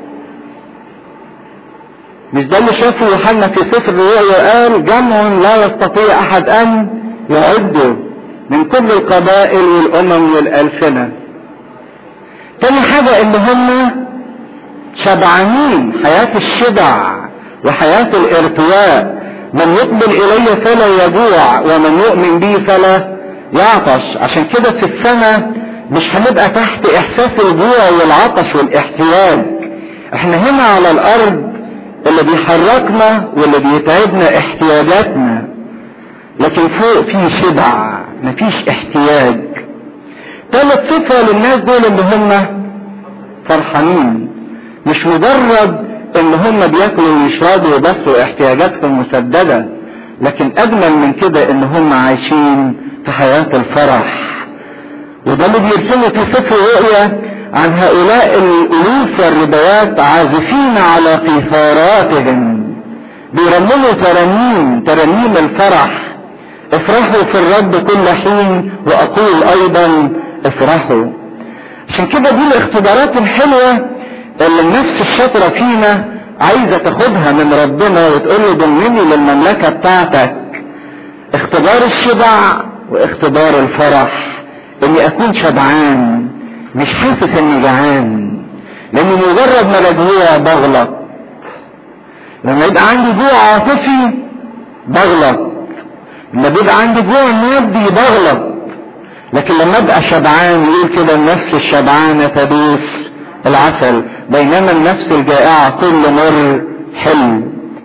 مش ده اللي شافه يوحنا في سفر الرؤيا قال جمع لا يستطيع احد ان يعده من كل القبائل والامم والالسنه تاني حاجه ان هم شبعانين حياه الشبع وحياه الارتواء من يقبل الي فلا يجوع ومن يؤمن بي فلا يعطش عشان كده في السماء مش هنبقى تحت احساس الجوع والعطش والاحتياج احنا هنا على الارض اللي بيحركنا واللي بيتعبنا احتياجاتنا لكن فوق في شبع مفيش احتياج ثالث صفة للناس دول اللي هم فرحانين مش مجرد ان هم بياكلوا ويشربوا بس واحتياجاتهم مسددة لكن اجمل من كده ان هم عايشين في حياة الفرح وده اللي بيرسمه في سفر الرؤيا عن هؤلاء الالوف والربوات عازفين على قيثاراتهم بيرنموا ترانيم ترانيم الفرح افرحوا في الرب كل حين واقول ايضا افرحوا عشان كده دي الاختبارات الحلوة اللي النفس الشاطرة فينا عايزة تاخدها من ربنا وتقول له ضمني للمملكة بتاعتك اختبار الشبع واختبار الفرح اني اكون شبعان مش حاسس اني جعان لاني مجرد ما بجوع بغلط لما يبقى عندي جوع عاطفي بغلط لما بيبقى عندي جوع مادي بغلط لكن لما ابقى شبعان يقول كده النفس الشبعانه تدوس العسل بينما النفس الجائعه كل مر حلو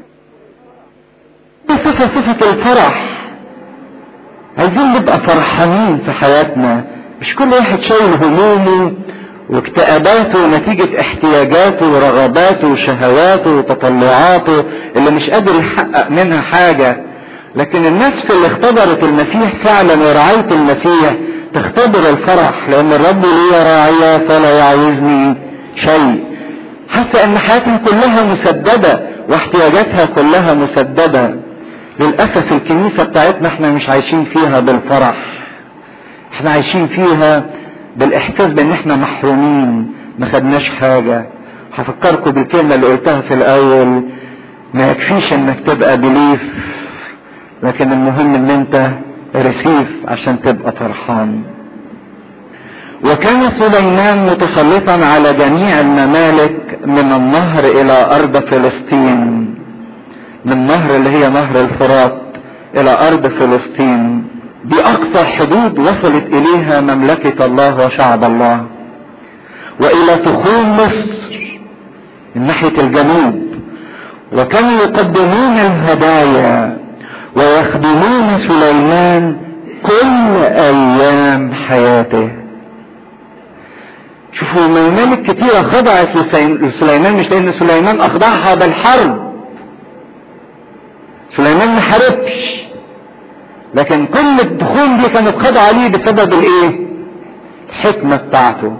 صفه صفه الفرح عايزين نبقى فرحانين في حياتنا مش كل واحد شايل همومه واكتئاباته نتيجة احتياجاته ورغباته وشهواته وتطلعاته اللي مش قادر يحقق منها حاجة لكن النفس اللي اختبرت المسيح فعلا ورعاية المسيح تختبر الفرح لان الرب لي راعية فلا يعوزني شيء حتى ان حياتها كلها مسددة واحتياجاتها كلها مسددة للأسف الكنيسة بتاعتنا احنا مش عايشين فيها بالفرح احنا عايشين فيها بالاحساس بان احنا محرومين ما خدناش حاجة هفكركم بالكلمة اللي قلتها في الاول ما يكفيش انك تبقى بليف لكن المهم ان انت رسيف عشان تبقى فرحان وكان سليمان متسلطا على جميع الممالك من النهر الى ارض فلسطين من نهر اللي هي نهر الفرات الى ارض فلسطين باقصى حدود وصلت اليها مملكة الله وشعب الله والى تخوم مصر من ناحية الجنوب وكانوا يقدمون الهدايا ويخدمون سليمان كل ايام حياته شوفوا ممالك كتيرة خضعت لسليمان مش لان سليمان اخضعها بالحرب سليمان ما حاربش لكن كل الدخول دي كانت خاضعة ليه بسبب الايه الحكمة بتاعته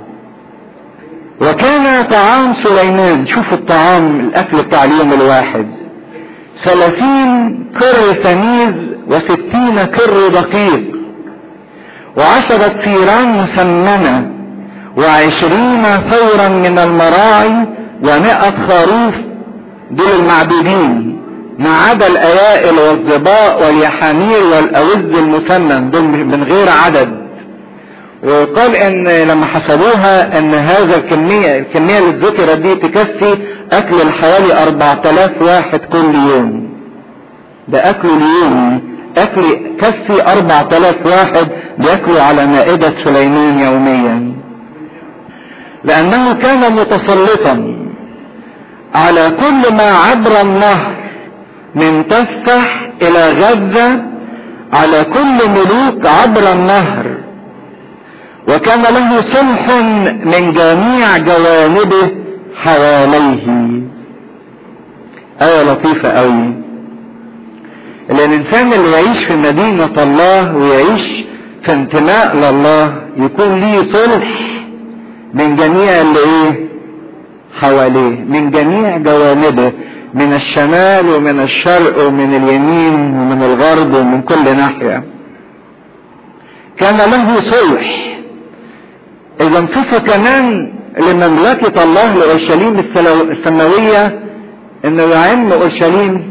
وكان طعام سليمان شوف الطعام الاكل بتاع اليوم الواحد ثلاثين كر سميز وستين كر دقيق وعشرة ثيران مسمنة وعشرين ثورا من المراعي ومائة خروف دول المعبودين ما عدا الايائل والظباء واليحامير والاوز المسمن دول من غير عدد وقال ان لما حسبوها ان هذا الكمية الكمية اللي ذكرت دي تكفي اكل الحوالي 4000 واحد كل يوم ده اكل اليوم اكل كفي 4000 واحد بياكلوا على مائدة سليمان يوميا لانه كان متسلطا على كل ما عبر النهر من تفح الى غزة على كل ملوك عبر النهر وكان له صلح من جميع جوانبه حواليه آية لطيفة قوي الإنسان اللي يعيش في مدينة الله ويعيش في انتماء لله يكون ليه صلح من جميع اللي ايه حواليه من جميع جوانبه من الشمال ومن الشرق ومن اليمين ومن الغرب ومن كل ناحية كان له صلح اذا صفة كمان لمملكة الله لأورشليم السماوية انه يعم اورشليم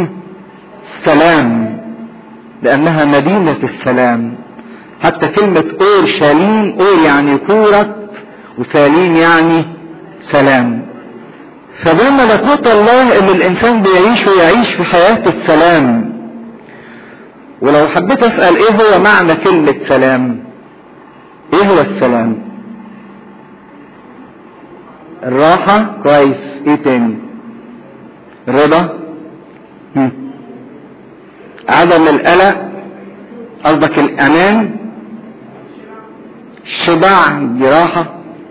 سلام لانها مدينة السلام حتى كلمة اورشليم اور يعني كورة وسليم يعني سلام فده ملكوت الله اللي الانسان بيعيش ويعيش في حياة السلام ولو حبيت اسأل ايه هو معنى كلمة سلام ايه هو السلام الراحة كويس ايه تاني الرضا عدم القلق قصدك الامان الشبع دي راحة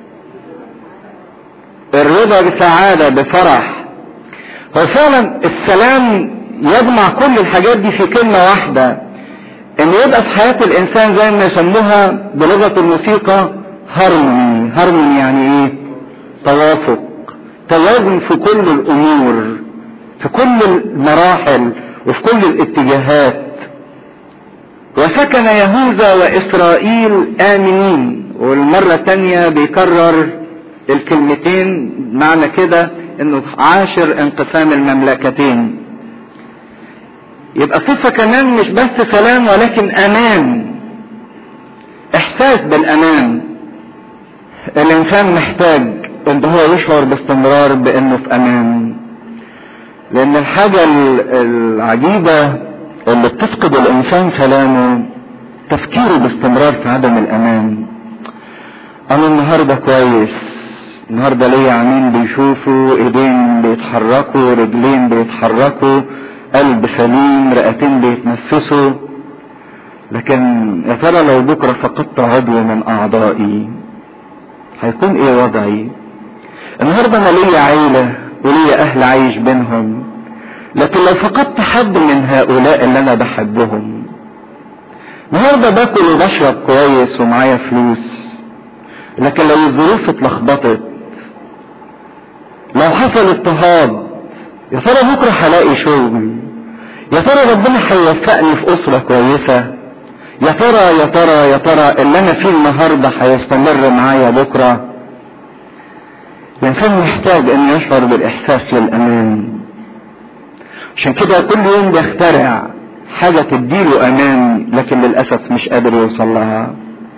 الرضا بسعادة بفرح هو فعلا السلام يجمع كل الحاجات دي في كلمة واحدة ان يبقى في حياة الانسان زي ما يسموها بلغة الموسيقى هارموني هارموني يعني ايه توافق توازن في كل الامور في كل المراحل وفي كل الاتجاهات وسكن يهوذا واسرائيل امنين والمرة الثانية بيكرر الكلمتين معنى كده انه عاشر انقسام المملكتين يبقى صفة كمان مش بس سلام ولكن امان احساس بالامان الانسان محتاج ان هو يشعر باستمرار بانه في امان لان الحاجة العجيبة اللي بتفقد الانسان سلامه تفكيره باستمرار في عدم الامان انا النهارده كويس النهارده ليا عينين بيشوفوا ايدين بيتحركوا رجلين بيتحركوا قلب سليم رئتين بيتنفسوا لكن يا ترى لو بكره فقدت عضو من اعضائي هيكون ايه وضعي النهارده انا ليا عيله وليا اهل عايش بينهم لكن لو فقدت حد من هؤلاء اللي انا بحبهم النهارده باكل وبشرب كويس ومعايا فلوس لكن لو الظروف اتلخبطت لو حصل اضطهاد يا ترى بكره هلاقي شغل يا ترى ربنا هيوفقني في اسره كويسه يا ترى يا ترى يا ترى اللي انا فيه النهارده هيستمر معايا بكره الانسان محتاج ان يشعر بالاحساس للامان عشان كده كل يوم بيخترع حاجة تديله امان لكن للأسف مش قادر يوصل لها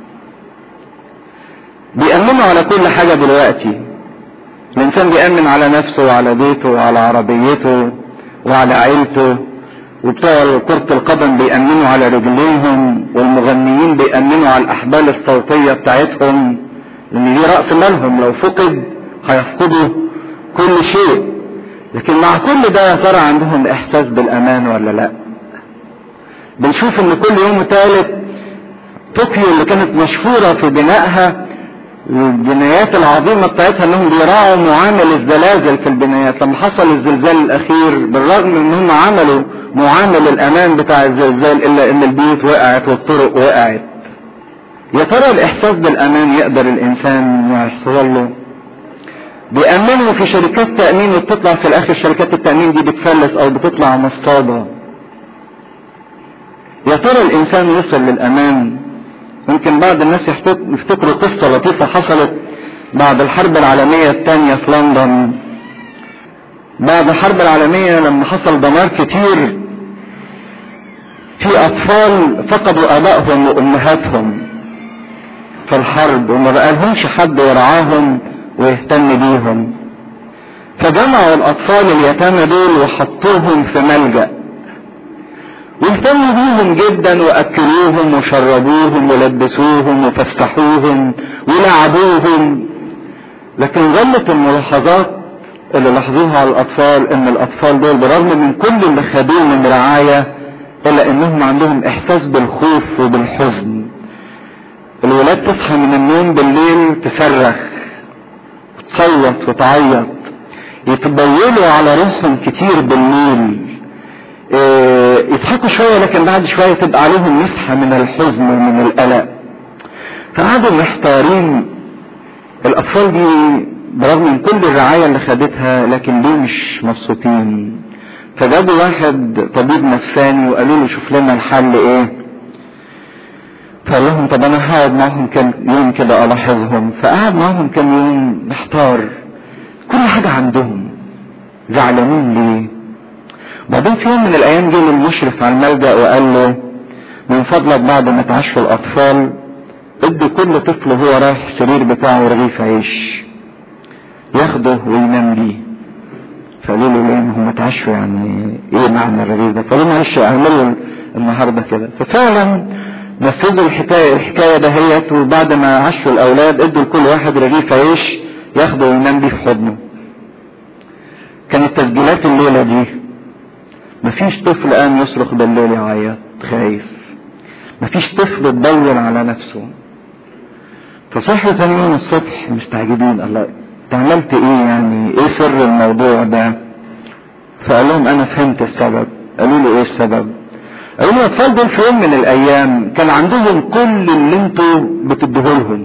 بيأمنوا على كل حاجة دلوقتي الإنسان بيأمن على نفسه وعلى بيته وعلى عربيته وعلى عيلته وبتوع كرة القدم بيأمنوا على رجليهم والمغنيين بيأمنوا على الأحبال الصوتية بتاعتهم لأن دي رأس مالهم لو فقد هيفقدوا كل شيء لكن مع كل ده يا ترى عندهم إحساس بالأمان ولا لأ؟ بنشوف ان كل يوم ثالث طوكيو اللي كانت مشهورة في بنائها البنايات العظيمة بتاعتها انهم بيراعوا معامل الزلازل في البنايات لما حصل الزلزال الاخير بالرغم من انهم عملوا معامل الامان بتاع الزلزال الا ان البيوت وقعت والطرق وقعت يا ترى الاحساس بالامان يقدر الانسان يحصل له بيأمنوا في شركات تأمين وبتطلع في الاخر شركات التأمين دي بتفلس او بتطلع مصطادة يا ترى الانسان وصل للامان ممكن بعض الناس يفتكروا قصة لطيفة حصلت بعد الحرب العالمية الثانية في لندن بعد الحرب العالمية لما حصل دمار كتير في اطفال فقدوا ابائهم وامهاتهم في الحرب وما بقالهمش حد يرعاهم ويهتم بيهم فجمعوا الاطفال اليتامى دول وحطوهم في ملجأ واهتموا بيهم جدا واكلوهم وشربوهم ولبسوهم وفسحوهم ولعبوهم لكن ظلت الملاحظات اللي لاحظوها على الاطفال ان الاطفال دول برغم من كل اللي خدوه من رعاية الا انهم عندهم احساس بالخوف وبالحزن الولاد تصحى من النوم بالليل تصرخ وتصوت وتعيط يتبولوا على روحهم كتير بالليل يضحكوا شوية لكن بعد شوية تبقى عليهم مسحة من الحزن ومن القلق فقعدوا محتارين الأطفال دي برغم من كل الرعاية اللي خدتها لكن ليه مش مبسوطين فجابوا واحد طبيب نفساني وقالوا له شوف لنا الحل ايه فقال لهم طب انا هقعد معاهم كام يوم كده الاحظهم فقعد معاهم كام يوم محتار كل حاجة عندهم زعلانين ليه وبعدين في يوم من الايام جه للمشرف على الملجأ وقال له من فضلك بعد ما تعشوا الاطفال ادي كل طفل وهو رايح السرير بتاعه رغيف عيش ياخده وينام بيه فقالوا له ليه هم اتعشوا يعني ايه معنى الرغيف ده فقالوا معلش اعملوا النهارده كده ففعلا نفذوا الحكايه الحكايه دهيت وبعد ما عشوا الاولاد ادوا لكل واحد رغيف عيش ياخده وينام بيه في حضنه كانت تسجيلات الليله دي مفيش طفل قام يصرخ بالليل يعيط خايف مفيش طفل تدور على نفسه فصحوا ثاني يوم الصبح مستعجبين الله انت عملت ايه يعني ايه سر الموضوع ده فقال لهم انا فهمت السبب قالوا له ايه السبب قالوا له الاطفال دول في يوم من الايام كان عندهم كل اللي انتوا بتدوه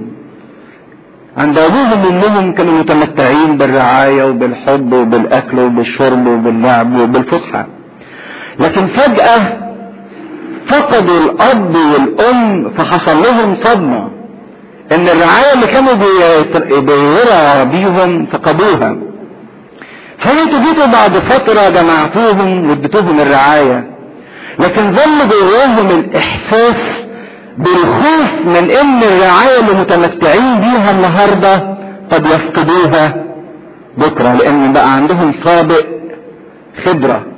عند ابوهم وامهم كانوا متمتعين بالرعايه وبالحب وبالاكل وبالشرب وباللعب وبالفسحه لكن فجاه فقدوا الاب والام فحصل لهم صدمه ان الرعايه اللي كانوا بيرعى بيهم فقدوها فانتوا جيتوا بعد فتره جمعتوهم واديتوهم الرعايه لكن ظل جواهم الاحساس بالخوف من ان الرعايه اللي متمتعين بيها النهارده قد يفقدوها بكره لان بقى عندهم سابق خبره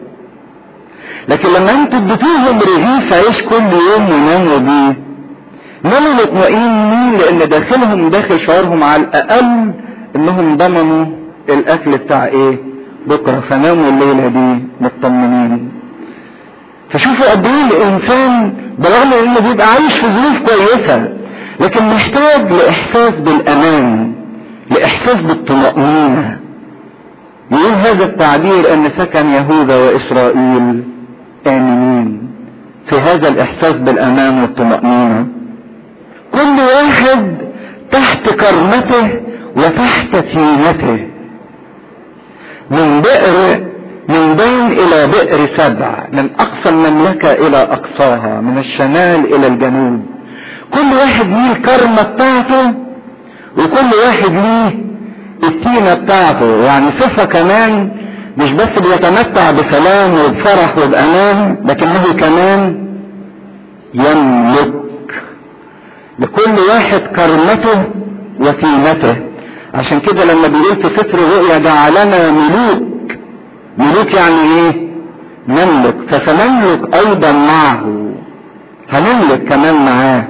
لكن لما انتوا اديتوهم رغيف عيش كل يوم ويناموا بيه ناموا مطمئنين لان داخلهم داخل شعورهم على الاقل انهم ضمنوا الاكل بتاع ايه بكره فناموا الليله دي مطمنين فشوفوا قد ايه الانسان برغم انه بيبقى عايش في ظروف كويسه لكن محتاج لاحساس بالامان لاحساس بالطمانينه يقول هذا التعبير ان سكن يهوذا واسرائيل امنين في هذا الاحساس بالامان والطمانينه كل واحد تحت كرمته وتحت تيمته من بئر من بين الى بئر سبع من اقصى المملكة الى اقصاها من الشمال الى الجنوب كل واحد ليه الكرمة بتاعته وكل واحد ليه التينة بتاعته يعني صفة كمان مش بس بيتمتع بسلام وبفرح وبأمان لكنه كمان يملك لكل واحد كرمته وتيمته عشان كده لما بيقول في سفر الرؤيا جعلنا ملوك ملوك يعني ايه نملك فسنملك ايضا معه هنملك كمان معاه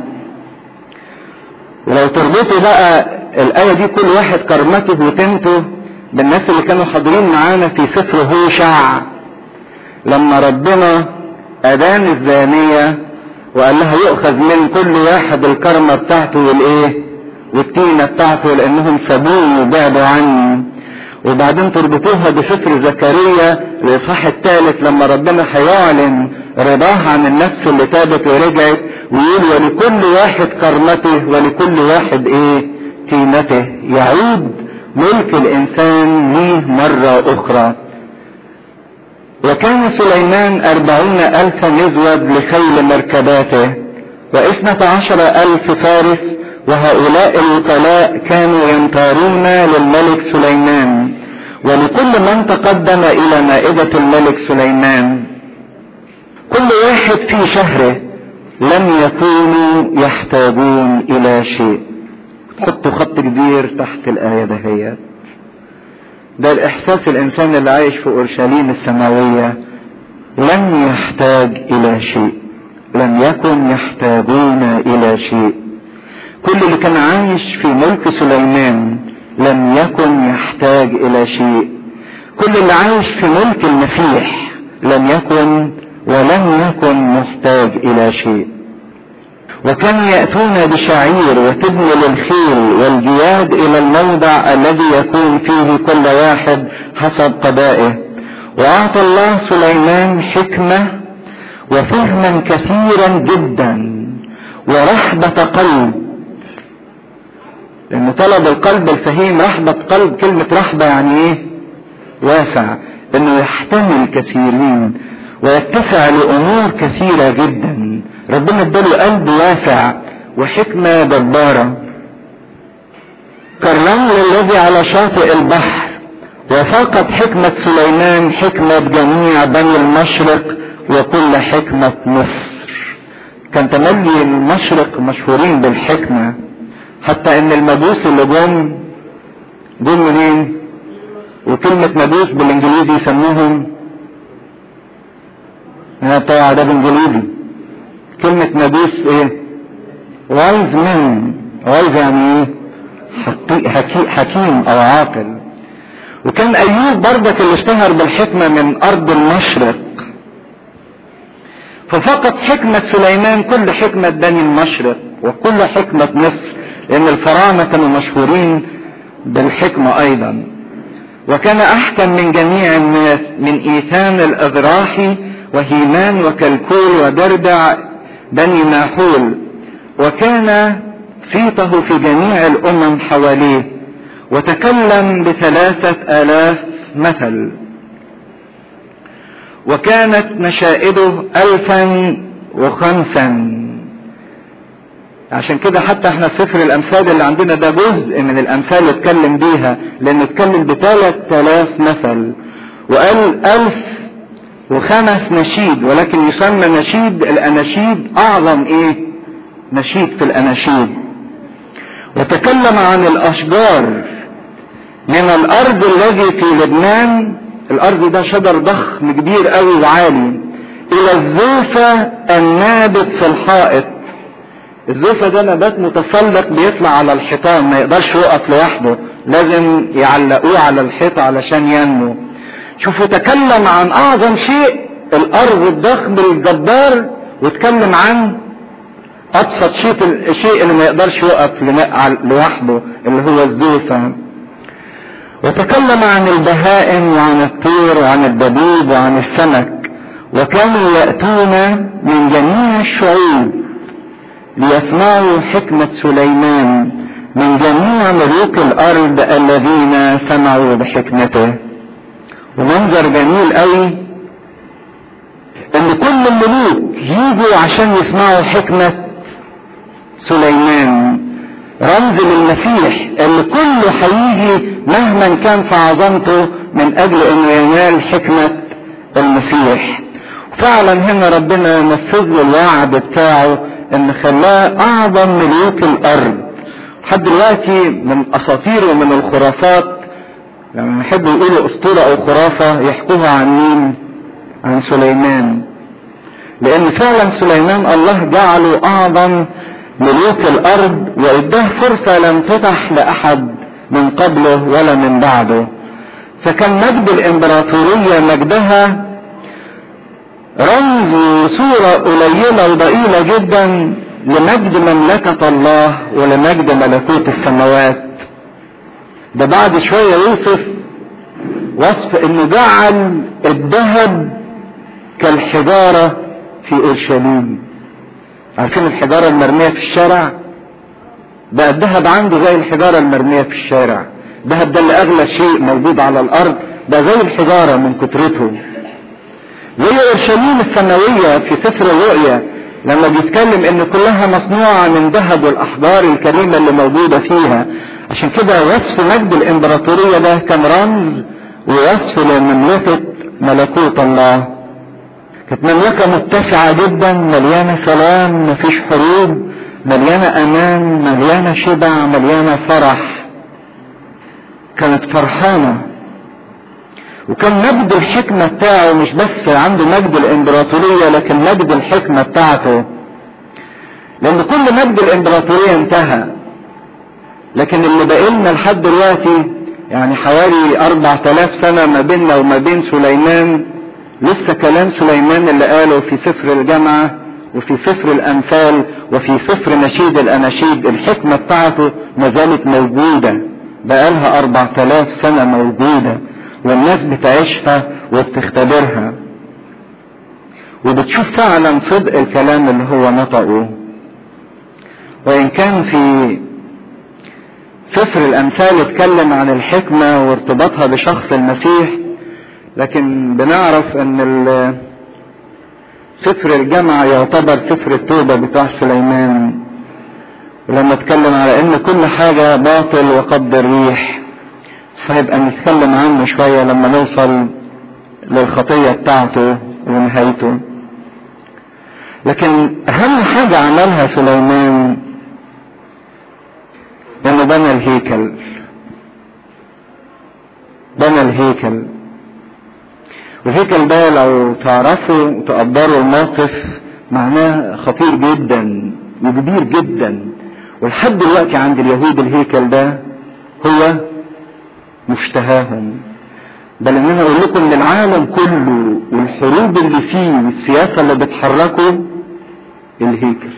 ولو تربطوا بقى الآية دي كل واحد كرمته وتنته بالناس اللي كانوا حاضرين معانا في سفر هوشع لما ربنا أدان الزانية وقال لها يؤخذ من كل واحد الكرمة بتاعته والايه والتينة بتاعته لانهم سابوني وبعدوا عني وبعدين تربطوها بسفر زكريا الاصحاح الثالث لما ربنا هيعلن رضاه عن النفس اللي تابت ورجعت ويقول ولكل واحد كرمته ولكل واحد ايه تينته يعود ملك الانسان ليه مرة اخرى وكان سليمان أربعين ألف مزود لخيل مركباته واثنة عشر ألف فارس وهؤلاء الوكلاء كانوا ينطارون للملك سليمان ولكل من تقدم إلى مائدة الملك سليمان كل واحد في شهره لم يكونوا يحتاجون إلى شيء حطوا خط كبير تحت الآية دهيت ده الإحساس الإنسان اللي عايش في أورشليم السماوية لم يحتاج إلى شيء لم يكن يحتاجون إلى شيء كل اللي كان عايش في ملك سليمان لم يكن يحتاج إلى شيء كل اللي عايش في ملك المسيح لم يكن ولم يكن محتاج إلى شيء وكانوا يأتون بشعير وتبن للخيل والجياد إلى الموضع الذي يكون فيه كل واحد حسب قضائه وأعطى الله سليمان حكمة وفهما كثيرا جدا ورحبة قلب لان طلب القلب الفهيم رحبة قلب كلمة رحبة يعني ايه واسع انه يحتمل كثيرين ويتسع لامور كثيرة جدا ربنا اداله قلب واسع وحكمة جبارة كالرمل الذي على شاطئ البحر وفقط حكمة سليمان حكمة جميع بني المشرق وكل حكمة مصر كان تملي المشرق مشهورين بالحكمة حتى ان المجوس اللي جم جم منين وكلمة مجوس بالانجليزي يسموهم انا بتاع ده بالانجليزي كلمة مجوس ايه وايز من وايز يعني ايه حكي حكيم او عاقل وكان ايوب برضك اللي اشتهر بالحكمة من ارض المشرق ففقط حكمة سليمان كل حكمة بني المشرق وكل حكمة مصر لان الفراعنة كانوا مشهورين بالحكمة ايضا وكان احكم من جميع الناس من ايثان الاذراحي وهيمان وكلكول ودردع بني ناحول وكان صيته في جميع الامم حواليه وتكلم بثلاثة الاف مثل وكانت نشائده الفا وخمسا عشان كده حتى احنا سفر الامثال اللي عندنا ده جزء من الامثال اللي اتكلم بيها لانه اتكلم بثلاث الاف مثل وقال الف وخمس نشيد ولكن يسمى نشيد الاناشيد اعظم ايه نشيد في الاناشيد وتكلم عن الاشجار من الارض الذي في لبنان الارض ده شجر ضخم كبير قوي وعالي الى الزوفة النابت في الحائط الزوفة ده نبات متسلق بيطلع على الحيطان ما يقدرش يقف لوحده لازم يعلقوه على الحيطة علشان ينمو شوفوا تكلم عن اعظم شيء الارض الضخم الجبار واتكلم عن ابسط شيء الشيء اللي ما يقدرش يقف لوحده اللي هو الزوفة وتكلم عن البهائم وعن الطير وعن الدبيب وعن السمك وكانوا يأتون من جميع الشعوب ليسمعوا حكمة سليمان من جميع ملوك الأرض الذين سمعوا بحكمته ومنظر جميل قوي ان كل الملوك يجوا عشان يسمعوا حكمة سليمان رمز للمسيح اللي كله هيجي مهما كان في عظمته من اجل انه ينال حكمة المسيح فعلا هنا ربنا نفذ له الوعد بتاعه ان خلاه اعظم ملوك الارض لحد دلوقتي من اساطير ومن الخرافات لما يحبوا يقولوا اسطورة او خرافة يحكوها عن مين عن سليمان لان فعلا سليمان الله جعله اعظم ملوك الارض واداه فرصة لم تتح لاحد من قبله ولا من بعده فكان مجد الامبراطورية مجدها رمز وصورة قليلة وضئيلة جدا لمجد مملكة الله ولمجد ملكوت السماوات ده بعد شوية يوصف وصف انه جعل الذهب كالحجارة في اورشليم عارفين الحجارة المرمية في الشارع بقى الذهب عنده زي الحجارة المرمية في الشارع الذهب ده اللي اغلى شيء موجود على الارض ده زي الحجارة من كترته زي اورشليم السماوية في سفر الرؤيا لما بيتكلم ان كلها مصنوعة من ذهب والاحجار الكريمة اللي موجودة فيها عشان كده وصف مجد الامبراطورية ده كان رمز ووصف لمملكة ملكوت الله كانت مملكة متسعة جدا مليانة سلام مفيش حروب مليانة امان مليانة شبع مليانة فرح كانت فرحانة وكان مجد الحكمة بتاعه مش بس عنده مجد الامبراطورية لكن مجد الحكمة بتاعته لان كل مجد الامبراطورية انتهى لكن اللي باقي لنا لحد دلوقتي يعني حوالي اربع تلاف سنة ما بيننا وما بين سليمان لسه كلام سليمان اللي قاله في سفر الجامعة وفي سفر الامثال وفي سفر نشيد الاناشيد الحكمة بتاعته ما زالت موجودة بقالها اربع تلاف سنة موجودة والناس بتعيشها وبتختبرها وبتشوف فعلا صدق الكلام اللي هو نطقه وان كان في سفر الامثال اتكلم عن الحكمة وارتباطها بشخص المسيح لكن بنعرف ان سفر الجامعة يعتبر سفر التوبة بتاع سليمان ولما اتكلم على ان كل حاجة باطل وقد الريح فهيبقى نتكلم عنه شوية لما نوصل للخطية بتاعته ونهايته لكن اهم حاجة عملها سليمان انه بنى الهيكل بنى الهيكل والهيكل ده لو تعرفوا وتقدروا الموقف معناه خطير جدا وكبير جدا ولحد دلوقتي عند اليهود الهيكل ده هو مشتهاهم بل ان انا اقول لكم ان العالم كله والحروب اللي فيه والسياسة اللي بتحركه الهيكل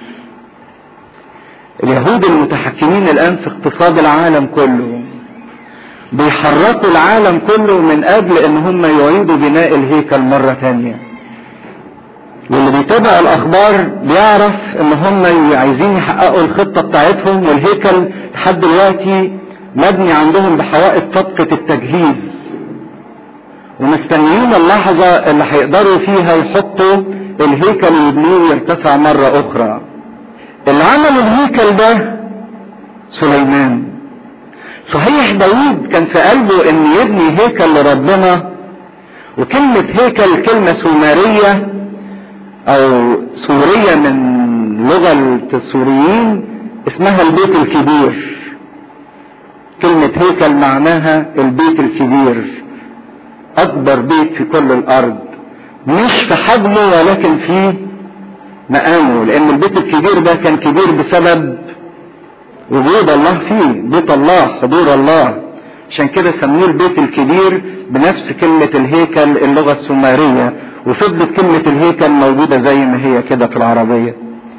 اليهود المتحكمين الان في اقتصاد العالم كله بيحركوا العالم كله من اجل ان هم يعيدوا بناء الهيكل مرة تانية واللي بيتابع الاخبار بيعرف ان هم عايزين يحققوا الخطة بتاعتهم والهيكل لحد دلوقتي مبني عندهم بحوائط طبقة التجهيز ومستنيين اللحظة اللي هيقدروا فيها يحطوا الهيكل ويبنوه يرتفع مرة اخرى اللي عمل الهيكل ده سليمان صحيح داوود كان في قلبه ان يبني هيكل لربنا وكلمة هيكل كلمة سومرية او سورية من لغة السوريين اسمها البيت الكبير كلمة هيكل معناها البيت الكبير اكبر بيت في كل الارض مش في حجمه ولكن في مقامه لان البيت الكبير ده كان كبير بسبب وجود الله فيه بيت الله حضور الله عشان كده سموه البيت الكبير بنفس كلمة الهيكل اللغة السومرية وفضلت كلمة الهيكل موجودة زي ما هي كده في العربية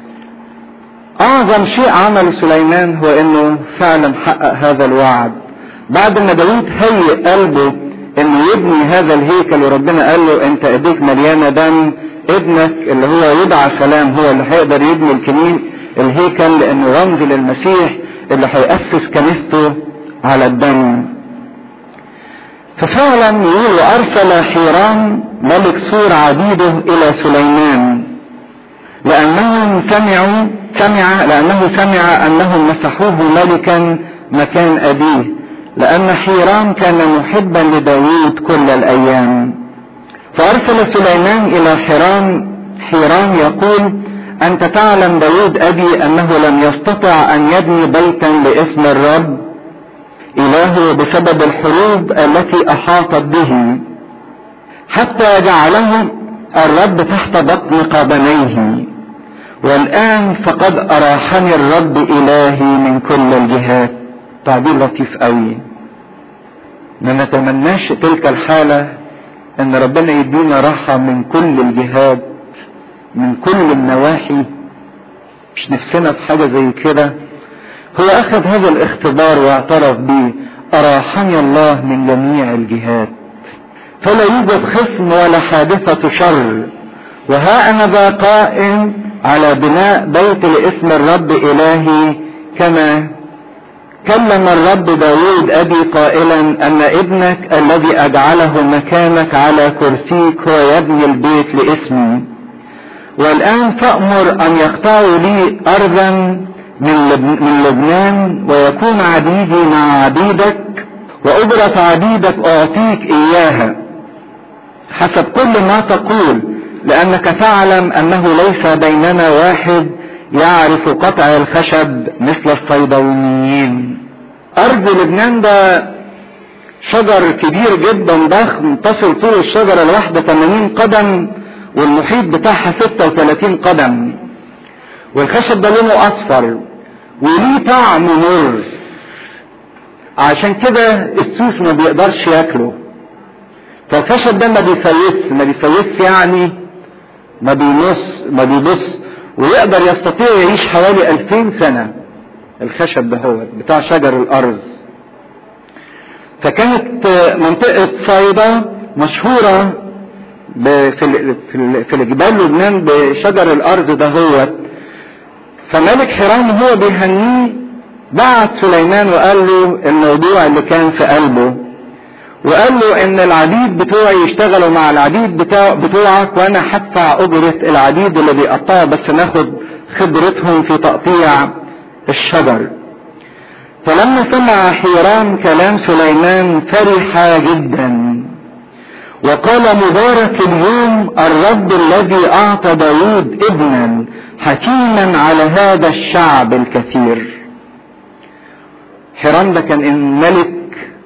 اعظم شيء عمله سليمان هو انه فعلا حقق هذا الوعد بعد ما داود هيئ قلبه انه يبني هذا الهيكل وربنا قال له انت ايديك مليانه دم ابنك اللي هو يدعى سلام هو اللي هيقدر يبني الكنيس الهيكل لانه رمز للمسيح اللي هيأسس كنيسته على الدم ففعلا يقول وارسل حيرام ملك سور عبيده الى سليمان لانهم سمعوا سمع لانه سمع انهم مسحوه ملكا مكان ابيه لان حيرام كان محبا لداوود كل الايام فارسل سليمان الى حيرام حيرام يقول انت تعلم داود ابي انه لم يستطع ان يبني بيتا لاسم الرب الهه بسبب الحروب التي احاطت به حتى جعله الرب تحت بطن قدميه والان فقد اراحني الرب الهي من كل الجهات تعبير لطيف قوي ما نتمناش تلك الحالة ان ربنا يدينا راحة من كل الجهات من كل النواحي مش نفسنا في حاجة زي كده هو اخذ هذا الاختبار واعترف به اراحني الله من جميع الجهات فلا يوجد خصم ولا حادثة شر وها انا ذا قائم على بناء بيت لاسم الرب الهي كما كلم الرب داود ابي قائلا ان ابنك الذي اجعله مكانك على كرسيك هو يبني البيت لاسمي والان فامر ان يقطعوا لي ارضا من, لب... من لبنان ويكون عبيدي مع عبيدك واجرة عبيدك اعطيك اياها حسب كل ما تقول لانك تعلم انه ليس بيننا واحد يعرف قطع الخشب مثل الصيدونيين ارض لبنان ده شجر كبير جدا ضخم تصل طول الشجرة الواحدة 80 قدم والمحيط بتاعها 36 قدم والخشب ده لونه اصفر وليه طعم مر عشان كده السوس ما بيقدرش ياكله فالخشب ده ما بيفلس ما بيفلس يعني ما بينص ما بيبص ويقدر يستطيع يعيش حوالي 2000 سنة الخشب ده هو بتاع شجر الأرز فكانت منطقة صيدا مشهورة في في الجبال لبنان بشجر الأرز ده هو فملك حرام هو بيهنيه بعت سليمان وقال له الموضوع اللي كان في قلبه وقال له ان العبيد بتوعي يشتغلوا مع العبيد بتاع بتوعك وانا هدفع اجرة العبيد اللي بيقطعوا بس ناخد خبرتهم في تقطيع الشجر فلما سمع حيرام كلام سليمان فرح جدا وقال مبارك اليوم الرب الذي اعطى داود ابنا حكيما على هذا الشعب الكثير حيرام ده كان ملك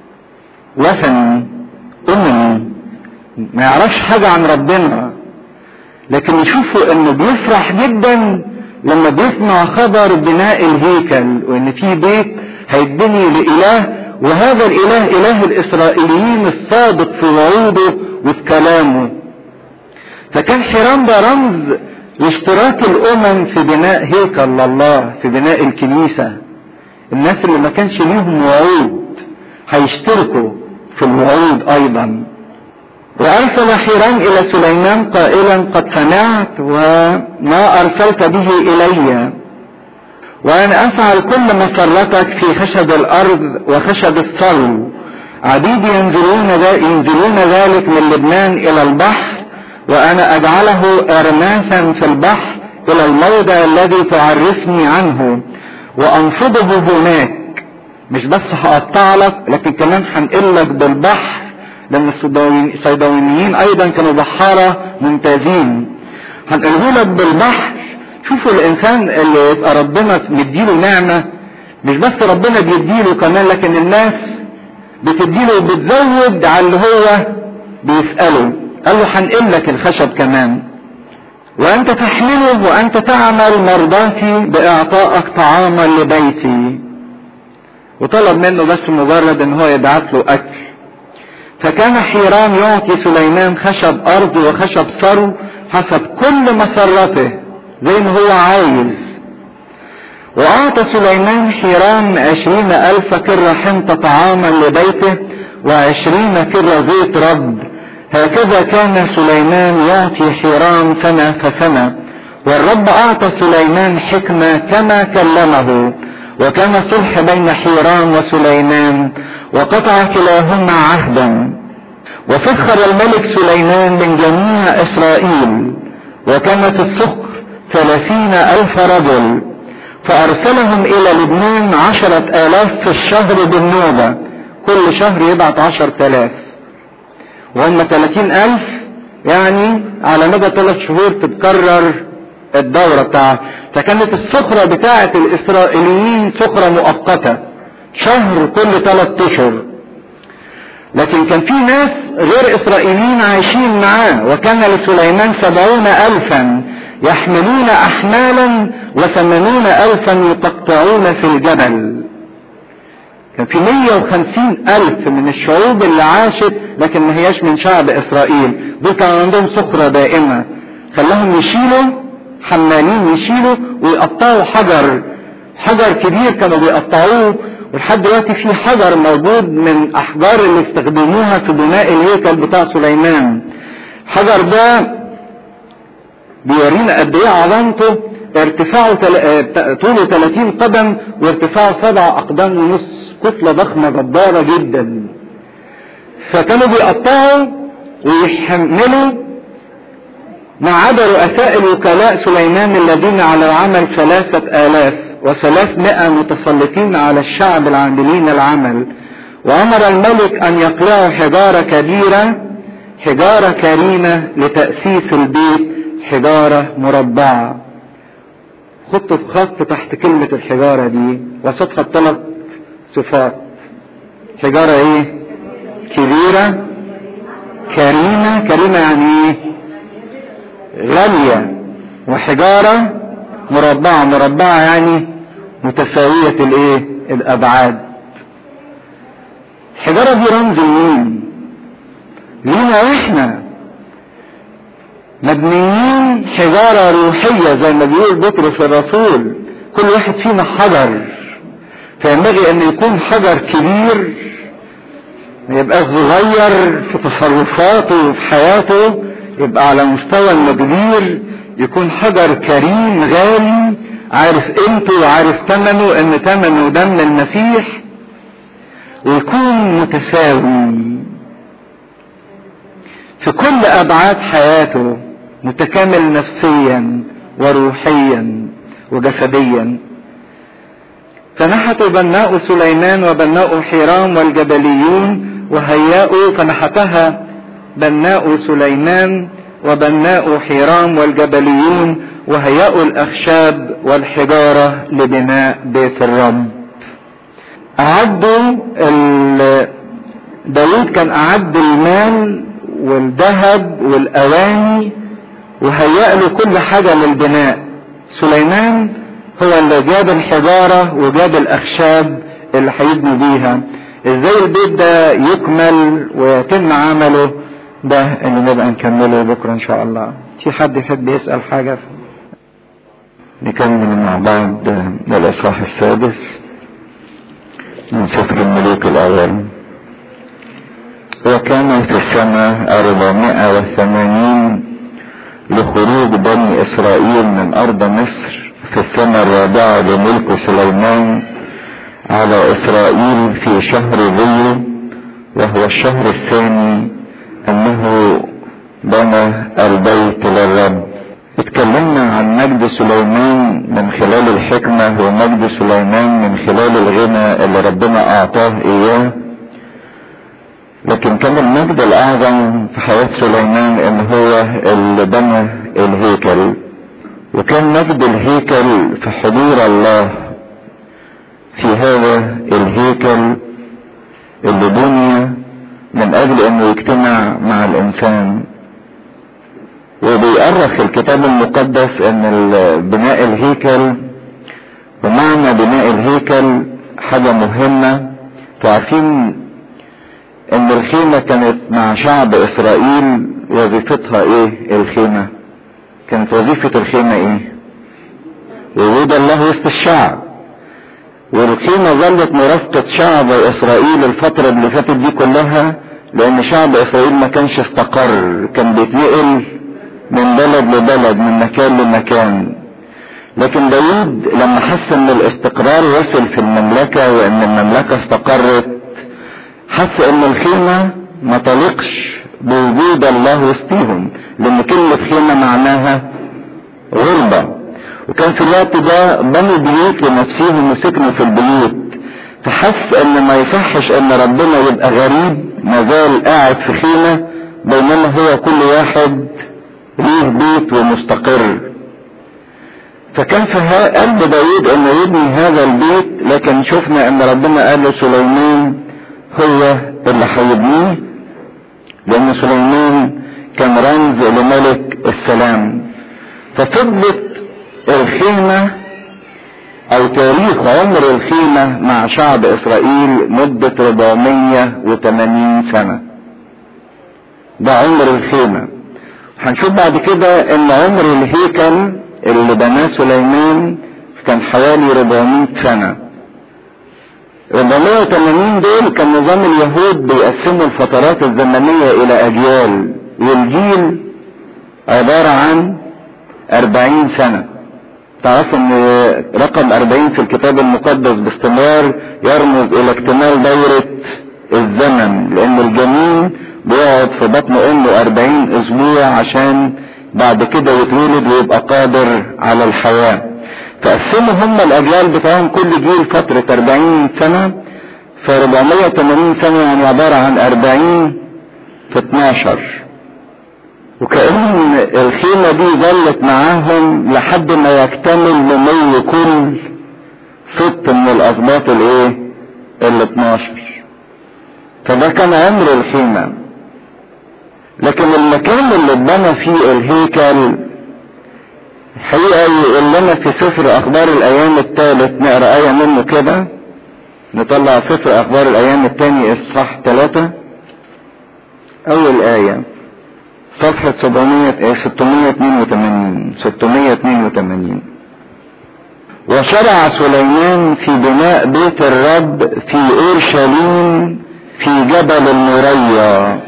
وثني اممي ما يعرفش حاجة عن ربنا لكن يشوفوا انه بيفرح جدا لما بيسمع خبر بناء الهيكل وان في بيت هيتبني لاله وهذا الاله اله الاسرائيليين الصادق في وعوده وفي كلامه فكان حرام ده رمز لاشتراك الامم في بناء هيكل لله في بناء الكنيسة الناس اللي ما كانش ليهم وعود هيشتركوا في الوعود ايضا وارسل حيرام الى سليمان قائلا قد سمعت وما ارسلت به الي وان افعل كل مسرتك في خشب الارض وخشب الصلو عبيدي ينزلون ينزلون ذلك من لبنان الى البحر وانا اجعله ارماسا في البحر الى الموضع الذي تعرفني عنه وانفضه هناك مش بس هقطع لك لكن كمان هنقل لك بالبحر لان الصيدويين ايضا كانوا بحارة ممتازين هنقله لك بالبحر شوفوا الانسان اللي يبقى ربنا مديله نعمة مش بس ربنا بيديله كمان لكن الناس بتديله وبتزود على اللي هو بيسأله قال له هنقل لك الخشب كمان وانت تحمله وانت تعمل مرضاتي باعطائك طعاما لبيتي وطلب منه بس مجرد ان هو يبعت له اكل فكان حيرام يعطي سليمان خشب ارض وخشب ثرو حسب كل مسرته زي ما هو عايز واعطى سليمان حيرام عشرين الف كرة حنطة طعاما لبيته وعشرين كرة زيت رب هكذا كان سليمان يعطي حيرام سنة فسنة والرب اعطى سليمان حكمة كما كلمه وكان صلح بين حيرام وسليمان وقطع كلاهما عهدا وفخر الملك سليمان من جميع اسرائيل وكانت الصقر ثلاثين الف رجل فارسلهم الى لبنان عشرة الاف في الشهر بالنوبة كل شهر يبعت عشر تلاف وهم ثلاثين الف يعني على مدى ثلاث شهور تتكرر الدورة بتاعها فكانت السخرة بتاعة الإسرائيليين سخرة مؤقتة شهر كل ثلاث أشهر لكن كان في ناس غير إسرائيليين عايشين معاه وكان لسليمان سبعون ألفا يحملون أحمالا وثمانون ألفا يقطعون في الجبل كان في مية وخمسين ألف من الشعوب اللي عاشت لكن ما هياش من شعب إسرائيل دول كان عندهم سخرة دائمة خلاهم يشيلوا حمالين يشيلوا ويقطعوا حجر حجر كبير كانوا بيقطعوه ولحد دلوقتي في حجر موجود من احجار اللي استخدموها في بناء الهيكل بتاع سليمان الحجر ده بيورينا قد ايه عظمته ارتفاعه تل... طوله 30 قدم وارتفاعه سبع اقدام ونص كتله ضخمه جباره جدا فكانوا بيقطعوا ويحملوا ما عدا رؤساء الوكلاء سليمان الذين على العمل ثلاثة آلاف وثلاثمائة متسلطين على الشعب العاملين العمل وأمر الملك أن يقلعوا حجارة كبيرة حجارة كريمة لتأسيس البيت حجارة مربعة خطوا في خط تحت كلمة الحجارة دي وصفها بثلاث صفات حجارة ايه كبيرة كريمة كريمة يعني ايه غالية وحجارة مربعة مربعة يعني متساوية الايه الابعاد الحجارة دي رمز لمين لينا احنا مبنيين حجارة روحية زي ما بيقول بطرس الرسول كل واحد فينا حجر فينبغي ان يكون حجر كبير ما يبقاش صغير في تصرفاته وفي حياته يبقى على مستوى المقدير يكون حجر كريم غالي عارف قيمته وعارف ثمنه ان ثمنه دم المسيح ويكون متساوي في كل ابعاد حياته متكامل نفسيا وروحيا وجسديا فنحتوا بناء سليمان وبناء حيرام والجبليون وهيأوا فنحتها بناء سليمان وبناء حيرام والجبليون وهيأوا الأخشاب والحجارة لبناء بيت الرب أعدوا داود كان أعد المال والذهب والأواني وهيأ له كل حاجة للبناء سليمان هو اللي جاب الحجارة وجاب الأخشاب اللي هيبنوا بيها ازاي البيت ده يكمل ويتم عمله ده اللي نبقى نكمله بكرة ان شاء الله في حد يحب يسأل حاجة نكمل مع بعض الإصحاح السادس من سفر الملوك الأول وكان في السنة أربعمائة وثمانين لخروج بني إسرائيل من أرض مصر في السنة الرابعة لملك سليمان على إسرائيل في شهر ذي وهو الشهر الثاني أنه بنى البيت للرب اتكلمنا عن مجد سليمان من خلال الحكمة ومجد سليمان من خلال الغنى اللي ربنا أعطاه إياه لكن كان المجد الأعظم في حياة سليمان إن هو اللي بنى الهيكل وكان مجد الهيكل في حضور الله في هذا الهيكل اللي بني من اجل انه يجتمع مع الانسان وبيأرخ الكتاب المقدس ان بناء الهيكل ومعنى بناء الهيكل حاجة مهمة تعرفين ان الخيمة كانت مع شعب اسرائيل وظيفتها ايه الخيمة كانت وظيفة الخيمة ايه وجود الله وسط الشعب والخيمة ظلت مرافقة شعب اسرائيل الفترة اللي فاتت دي كلها لان شعب اسرائيل ما كانش استقر كان بيتنقل من بلد لبلد من مكان لمكان لكن داود لما حس ان الاستقرار وصل في المملكة وان المملكة استقرت حس ان الخيمة ما تليقش بوجود الله وسطيهم لان كلمة خيمة معناها غربة وكان في الوقت ده بنوا بيوت لنفسهم وسكنوا في البيوت فحس ان ما يصحش ان ربنا يبقى غريب ما زال قاعد في خيمة بينما هو كل واحد ليه بيت ومستقر فكان في قلب داود انه يبني هذا البيت لكن شفنا ان ربنا قال لسليمان هو اللي هيبنيه لان سليمان كان رمز لملك السلام ففضلت الخيمة او تاريخ عمر الخيمة مع شعب اسرائيل مدة 480 سنة ده عمر الخيمة هنشوف بعد كده ان عمر الهيكل اللي بناه سليمان كان حوالي 400 سنة 480 دول كان نظام اليهود بيقسموا الفترات الزمنية الى اجيال والجيل عبارة عن 40 سنة تعرفوا ان رقم 40 في الكتاب المقدس باستمرار يرمز الى اكتمال دورة الزمن لان الجنين بيقعد في بطن امه 40 اسبوع عشان بعد كده يتولد ويبقى قادر على الحياة فقسموا هم الاجيال بتاعهم كل جيل فترة 40 سنة ف 480 سنة يعني عبارة عن 40 في 12 وكأن الخيمة دي ظلت معاهم لحد ما يكتمل نمو كل ست من الاسباط الايه ال 12 فده كان عمر الخيمة لكن المكان اللي اتبنى فيه الهيكل الحقيقة يقول لنا في سفر اخبار الايام الثالث نقرا ايه منه كده نطلع سفر اخبار الايام الثاني اصحاح ثلاثة اول ايه صفحة 700 682 682 وشرع سليمان في بناء بيت الرب في اورشليم في جبل المريا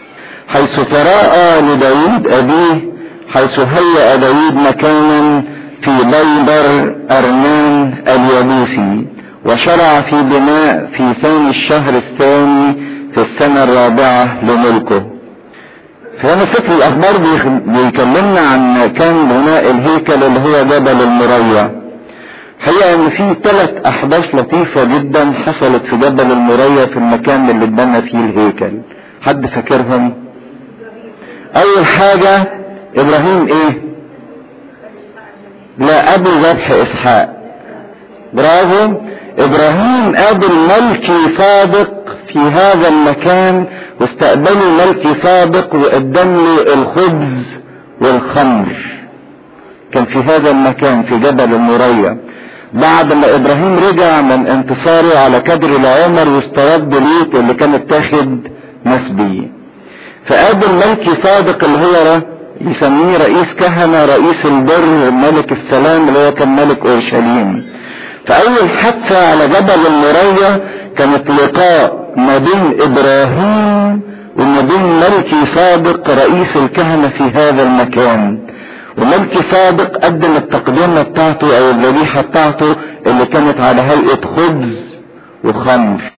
حيث تراءى لداود ابيه حيث هيأ داود مكانا في بيبر أرنان اليابوسي وشرع في بناء في ثاني الشهر الثاني في السنة الرابعة لملكه فهنا سفر الأخبار بيكلمنا عن مكان بناء الهيكل اللي هو جبل المريا حقيقة ان في ثلاث احداث لطيفة جدا حصلت في جبل المريا في المكان اللي اتبنى فيه الهيكل حد فاكرهم اول حاجة ابراهيم ايه لا قبل ذبح اسحاق برافو ابراهيم قابل ملكي صادق في هذا المكان واستقبلوا ملكي صادق وقدم له الخبز والخمر كان في هذا المكان في جبل المريا بعد ما ابراهيم رجع من انتصاره على كدر العمر واسترد لوط اللي كان اتاخد مسبي فقابل ملكي صادق اللي هو يسميه رئيس كهنة رئيس البر ملك السلام اللي هو كان ملك اورشليم فاول حادثة على جبل المريا كانت لقاء ما بين ابراهيم وما بين ملكي صادق رئيس الكهنة في هذا المكان وملكي صادق قدم التقدمة بتاعته او الذبيحة بتاعته اللي كانت على هيئة خبز وخمر